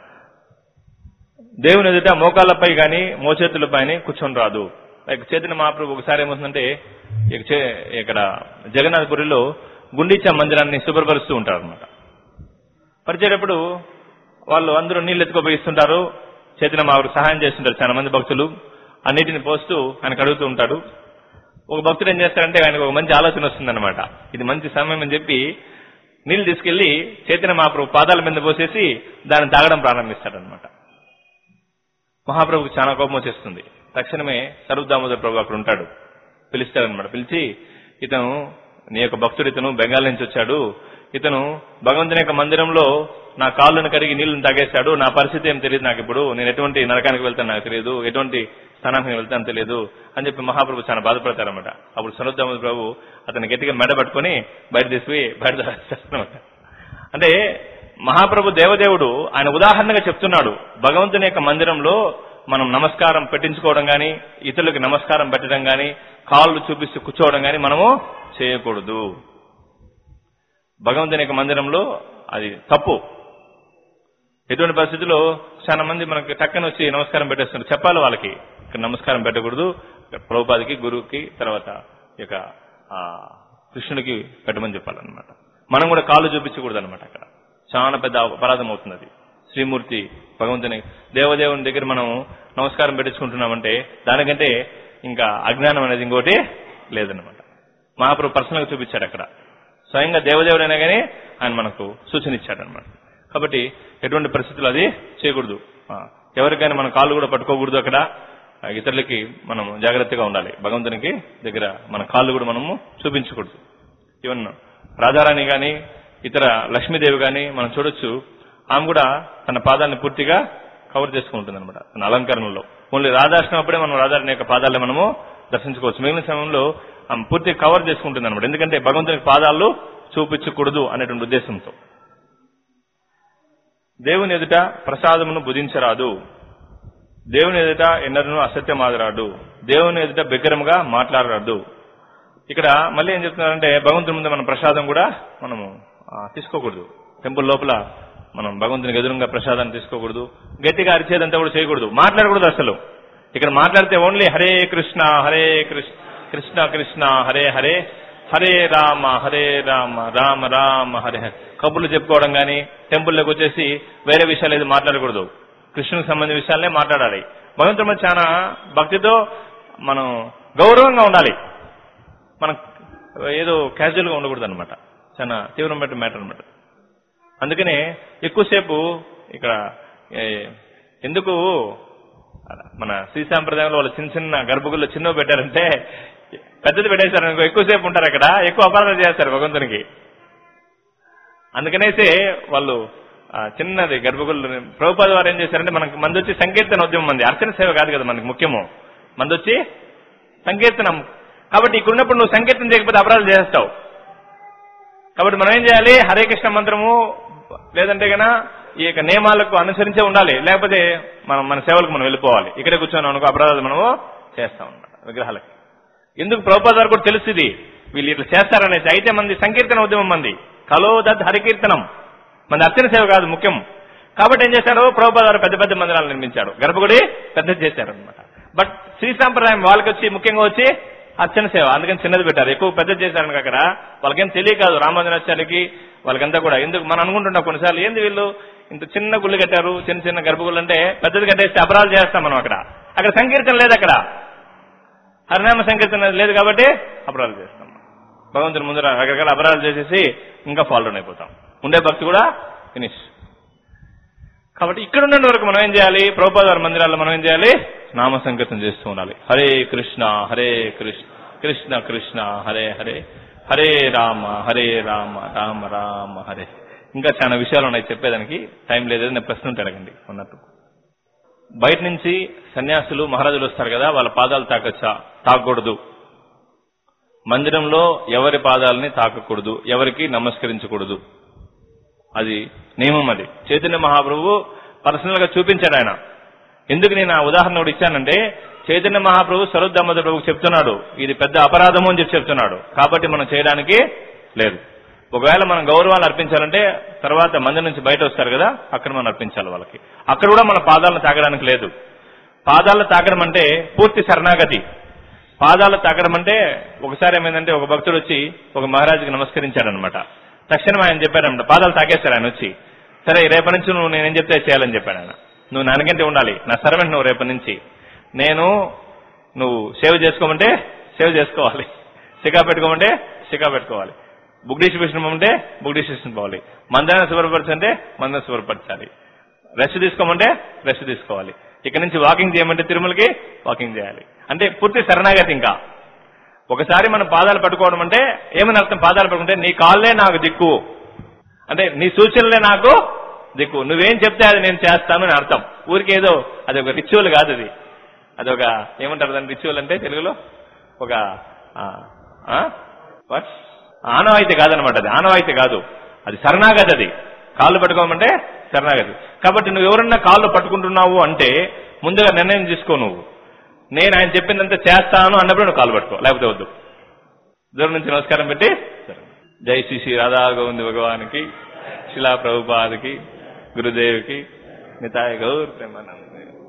దేవుని ఎదుట మోకాళ్ళపై గాని మోచేతులపైన కూర్చొని రాదు లైక్ చేతిని మహాప్రభు ఒకసారి ఏమవుతుందంటే ఇక చే- ఇక్కడ జగన్నాథపురిలో గుండీచా మందిరాన్ని శుభ్రపరుస్తూ ఉంటారు అనమాట పరిచేటప్పుడు వాళ్ళు అందరూ నీళ్ళు ఎత్తుకోపోయిస్తుంటారు చేతిన మాకు సహాయం చేస్తుంటారు చాలా మంది భక్తులు ఆ నీటిని పోస్తూ ఆయన అడుగుతూ ఉంటాడు ఒక భక్తుడు ఏం చేస్తాడంటే ఆయనకు ఒక మంచి ఆలోచన వస్తుందన్నమాట ఇది మంచి సమయం అని చెప్పి నీళ్లు తీసుకెళ్లి చేతిన మహాప్రభు పాదాల మీద పోసేసి దాన్ని తాగడం ప్రారంభిస్తాడనమాట మహాప్రభుకి చాలా కోపం వచ్చేస్తుంది తక్షణమే సర్వదామోదర ప్రభు అక్కడ ఉంటాడు పిలుస్తాడనమాట పిలిచి ఇతను నీ యొక్క భక్తుడు ఇతను బెంగాల్ నుంచి వచ్చాడు ఇతను భగవంతుని యొక్క మందిరంలో నా కాళ్ళను కడిగి నీళ్లను తాగేశాడు నా పరిస్థితి ఏం తెలియదు నాకు ఇప్పుడు నేను ఎటువంటి నరకానికి వెళ్తాను నాకు తెలియదు ఎటువంటి స్థానానికి వెళ్తాను తెలియదు అని చెప్పి మహాప్రభు చాలా బాధపడతారన్నమాట అప్పుడు సర్వదామోదర ప్రభు అతను గట్టిగా మెడ పట్టుకొని బయట తీసుకుపోయి బయట దాచేస్తారన్నమాట అంటే మహాప్రభు దేవదేవుడు ఆయన ఉదాహరణగా చెప్తున్నాడు భగవంతుని యొక్క మందిరంలో మనం నమస్కారం పెట్టించుకోవడం గాని ఇతరులకు నమస్కారం పెట్టడం గాని కాళ్ళు చూపిస్తూ కూర్చోవడం గాని మనము చేయకూడదు భగవంతుని యొక్క మందిరంలో అది తప్పు ఎటువంటి పరిస్థితుల్లో చాలా మంది మనకి టక్కన వచ్చి నమస్కారం పెట్టేస్తున్నారు చెప్పాలి వాళ్ళకి ఇక్కడ నమస్కారం పెట్టకూడదు ప్రభుపాదికి గురువుకి తర్వాత ఈ యొక్క ఆ, కృష్ణుడికి పెట్టమని చెప్పాలన్నమాట మనం కూడా కాళ్ళు చూపించకూడదు అనమాట అక్కడ చాలా పెద్ద అపరాధం అవుతుంది అది శ్రీమూర్తి భగవంతుని దేవదేవుని దగ్గర మనం నమస్కారం పెట్టించుకుంటున్నామంటే దానికంటే ఇంకా అజ్ఞానం అనేది ఇంకోటి లేదన్నమాట మహాప్రభు పర్సనల్ గా చూపించాడు అక్కడ స్వయంగా దేవదేవుడైనా కానీ ఆయన మనకు సూచన ఇచ్చాడు అనమాట కాబట్టి ఎటువంటి పరిస్థితులు అది చేయకూడదు ఆ, ఎవరికైనా మన కాళ్ళు కూడా పట్టుకోకూడదు అక్కడ ఆ, ఇతరులకి మనం జాగ్రత్తగా ఉండాలి భగవంతునికి దగ్గర మన కాళ్ళు కూడా మనము చూపించకూడదు ఈవెన్ రాధారాణి గాని ఇతర లక్ష్మీదేవి గాని మనం చూడొచ్చు ఆమె కూడా తన పాదాన్ని పూర్తిగా కవర్ చేసుకుంటుంది అనమాట తన అలంకరణలో ఓన్లీ రాధాష్టం అప్పుడే మనం రాధారాణి యొక్క పాదాలను మనము దర్శించుకోవచ్చు మిగిలిన సమయంలో ఆమె పూర్తిగా కవర్ చేసుకుంటుంది అనమాట ఎందుకంటే భగవంతునికి పాదాలు చూపించకూడదు అనేటువంటి ఉద్దేశంతో దేవుని ఎదుట ప్రసాదమును భుజించరాదు దేవుని ఎదుట ఎన్నరను అసత్యమాదరాడు దేవుని ఎదుట బిగ్గరముగా మాట్లాడరాదు ఇక్కడ మళ్ళీ ఏం చెప్తున్నారంటే భగవంతుని ముందు మన ప్రసాదం కూడా మనము ఆ, తీసుకోకూడదు టెంపుల్ లోపల మనం భగవంతునికి ఎదురుగా ప్రసాదాన్ని తీసుకోకూడదు గట్టిగా అరిచేదంతా కూడా చేయకూడదు మాట్లాడకూడదు అసలు ఇక్కడ మాట్లాడితే ఓన్లీ హరే కృష్ణ హరే కృష్ణ కృష్ణ కృష్ణ హరే హరే హరే రామ హరే రామ రామ రామ హరే హరే కబుర్లు చెప్పుకోవడం కానీ టెంపుల్లోకి వచ్చేసి వేరే విషయాలు ఏది మాట్లాడకూడదు కృష్ణునికి సంబంధించిన విషయాలనే మాట్లాడాలి భగవంతుడి మీద చాలా భక్తితో మనం గౌరవంగా ఉండాలి మనం ఏదో క్యాజువల్ గా ఉండకూడదు అనమాట చాలా తీవ్రమైన మ్యాటర్ అనమాట అందుకనే ఎక్కువసేపు ఇక్కడ ఏ, ఎందుకు మన శ్రీ సాంప్రదాయంలో వాళ్ళు చిన్న చిన్న గర్భగుల్లో చిన్నవి పెట్టారంటే పెద్దది పెట్టేశారు అనుకో ఎక్కువసేపు ఉంటారు అక్కడ ఎక్కువ అపరాధం చేస్తారు భగవంతునికి అందుకనేసి వాళ్ళు ఆ, చిన్నది గర్భగుళ్ళు ప్రభుపాద వారు ఏం చేశారంటే మనకి మంది వచ్చి సంకీర్తన ఉద్యమం మంది అర్చన సేవ కాదు కదా మనకి ముఖ్యము మంది వచ్చి సంకీర్తనం కాబట్టి ఇక్కడ ఉన్నప్పుడు నువ్వు సంకీర్తన చేయకపోతే అపరాధం చేస్తావు కాబట్టి మనం ఏం చేయాలి హరే కృష్ణ మంత్రము లేదంటే గన ఈ యొక్క నియమాలకు అనుసరించే ఉండాలి లేకపోతే మనం మన సేవలకు మనం వెళ్ళిపోవాలి ఇక్కడే కూర్చొని అనుకో అపరాధాలు మనము చేస్తాం అన్నమాట విగ్రహాలకి ఎందుకు ప్రభుపాద వారు కూడా తెలుసు ఇది వీళ్ళు ఇట్లా చేస్తారనేసి అయితే మంది సంకీర్తన ఉద్యమం మంది కలో దద్ హరికీర్తనం మంది అర్చన సేవ కాదు ముఖ్యం కాబట్టి ఏం చేశారు ప్రభుపాద వారు పెద్ద పెద్ద మందిరాలు నిర్మించాడు గర్భగుడి పెద్దది చేశారు అనమాట బట్ శ్రీ సాంప్రదాయం వాళ్ళకి వచ్చి ముఖ్యంగా వచ్చి అర్చన సేవ అందుకని చిన్నది పెట్టారు ఎక్కువ పెద్దది చేశారు అక్కడ వాళ్ళకేం తెలియకాదు రామానుజాచార్యకి వాళ్ళకంతా కూడా ఎందుకు మనం అనుకుంటున్నాం కొన్నిసార్లు ఏంది వీళ్ళు ఇంత చిన్న గుళ్ళు కట్టారు చిన్న చిన్న గర్భగుళ్ళు అంటే పెద్దది కట్టేస్తే అపరాధాలు చేస్తాం మనం అక్కడ అక్కడ సంకీర్తన లేదు అక్కడ హరినామ సంకీర్తన లేదు కాబట్టి అపరాధాలు చేస్తాం భగవంతుని ముందర రకరకాల అపరాధాలు చేసేసి ఇంకా ఫాలో అయిపోతాం ఉండే భక్తి కూడా ఫినిష్ కాబట్టి ఇక్కడ ఉన్న వరకు మనం ఏం చేయాలి ప్రభుపాద వారి మందిరాల్లో మనం ఏం చేయాలి నామ సంకీర్తన చేస్తూ ఉండాలి హరే కృష్ణ హరే కృష్ణ కృష్ణ కృష్ణ హరే హరే హరే రామ హరే రామ రామ రామ హరే ఇంకా చాలా విషయాలు ఉన్నాయి చెప్పేదానికి టైం లేదు నేను ప్రశ్న ఉంటే అడగండి ఉన్నట్టు బయట నుంచి సన్యాసులు మహారాజులు వస్తారు కదా వాళ్ళ పాదాలు తాకచ్చా తాకూడదు మందిరంలో ఎవరి పాదాలని తాకకూడదు ఎవరికి నమస్కరించకూడదు అది నియమం అది చైతన్య మహాప్రభు పర్సనల్ గా చూపించాడు ఆయన ఎందుకు నేను ఆ ఉదాహరణ కూడా ఇచ్చానంటే చైతన్య మహాప్రభు సరోద్దామోదర ప్రభుకు చెప్తున్నాడు ఇది పెద్ద అపరాధము అని చెప్పి చెప్తున్నాడు కాబట్టి మనం చేయడానికి లేదు ఒకవేళ మనం గౌరవాలు అర్పించాలంటే తర్వాత మందిరం నుంచి బయట వస్తారు కదా అక్కడ మనం అర్పించాలి వాళ్ళకి అక్కడ కూడా మన పాదాలను తాకడానికి లేదు పాదాలను తాకడం అంటే పూర్తి శరణాగతి పాదాలు తాకడం అంటే ఒకసారి ఏమైందంటే ఒక భక్తుడు వచ్చి ఒక మహారాజుకి నమస్కరించాడనమాట తక్షణం ఆయన చెప్పాడనమాట పాదాలు తాకేశాడు ఆయన వచ్చి సరే రేపటి నుంచి నువ్వు నేనేం చెప్తే చేయాలని చెప్పాడు ఆయన నువ్వు నాన్నకంటే ఉండాలి నా సర్వెంట్ నువ్వు రేపటి నుంచి నేను నువ్వు సేవ చేసుకోమంటే సేవ చేసుకోవాలి సిగా పెట్టుకోమంటే సిగా పెట్టుకోవాలి బుక్ డిస్ట్రిబ్యూషన్ పోమంటే బుక్ డిస్ట్రిబ్యూషన్ పోవాలి మందాన్ని శుభ్రపరచంటే మందాన్ని శుభ్రపరచాలి రెస్ట్ తీసుకోమంటే రెస్ట్ తీసుకోవాలి ఇక్కడ నుంచి వాకింగ్ చేయమంటే తిరుమలకి వాకింగ్ చేయాలి అంటే పూర్తి శరణాగతి ఇంకా ఒకసారి మన పాదాలు పట్టుకోవడం అంటే ఏమని అర్థం పాదాలు పట్టుకుంటే నీ కాళ్ళే నాకు దిక్కు అంటే నీ సూచనలే నాకు దిక్కు నువ్వేం చెప్తే అది నేను చేస్తాను అని అర్థం ఊరికి ఏదో అది ఒక రిచువల్ కాదు అది అదొక ఏమంటారు దాని రిచువల్ అంటే తెలుగులో ఒక ఆ, ఆ? What? ఆనవాయితీ కాదనమాట అది ఆనవాయితీ కాదు అది శరణాగతి అది కాళ్ళు పట్టుకోమంటే శరణాగతి కాబట్టి నువ్వు ఎవరన్నా కాళ్ళు పట్టుకుంటున్నావు అంటే ముందుగా నిర్ణయం తీసుకో నువ్వు నేను ఆయన చెప్పిందంతా చేస్తాను అన్నప్పుడు నువ్వు కాళ్ళు పట్టుకో లేకపోతే వద్దు దూరం నుంచి నమస్కారం పెట్టి సరే. జై శ్రీ శ్రీ రాధా గోవింద భగవానికి శిలా ప్రభుపాదికి గురుదేవికి నితాయ గౌర్ ప్రేమానంద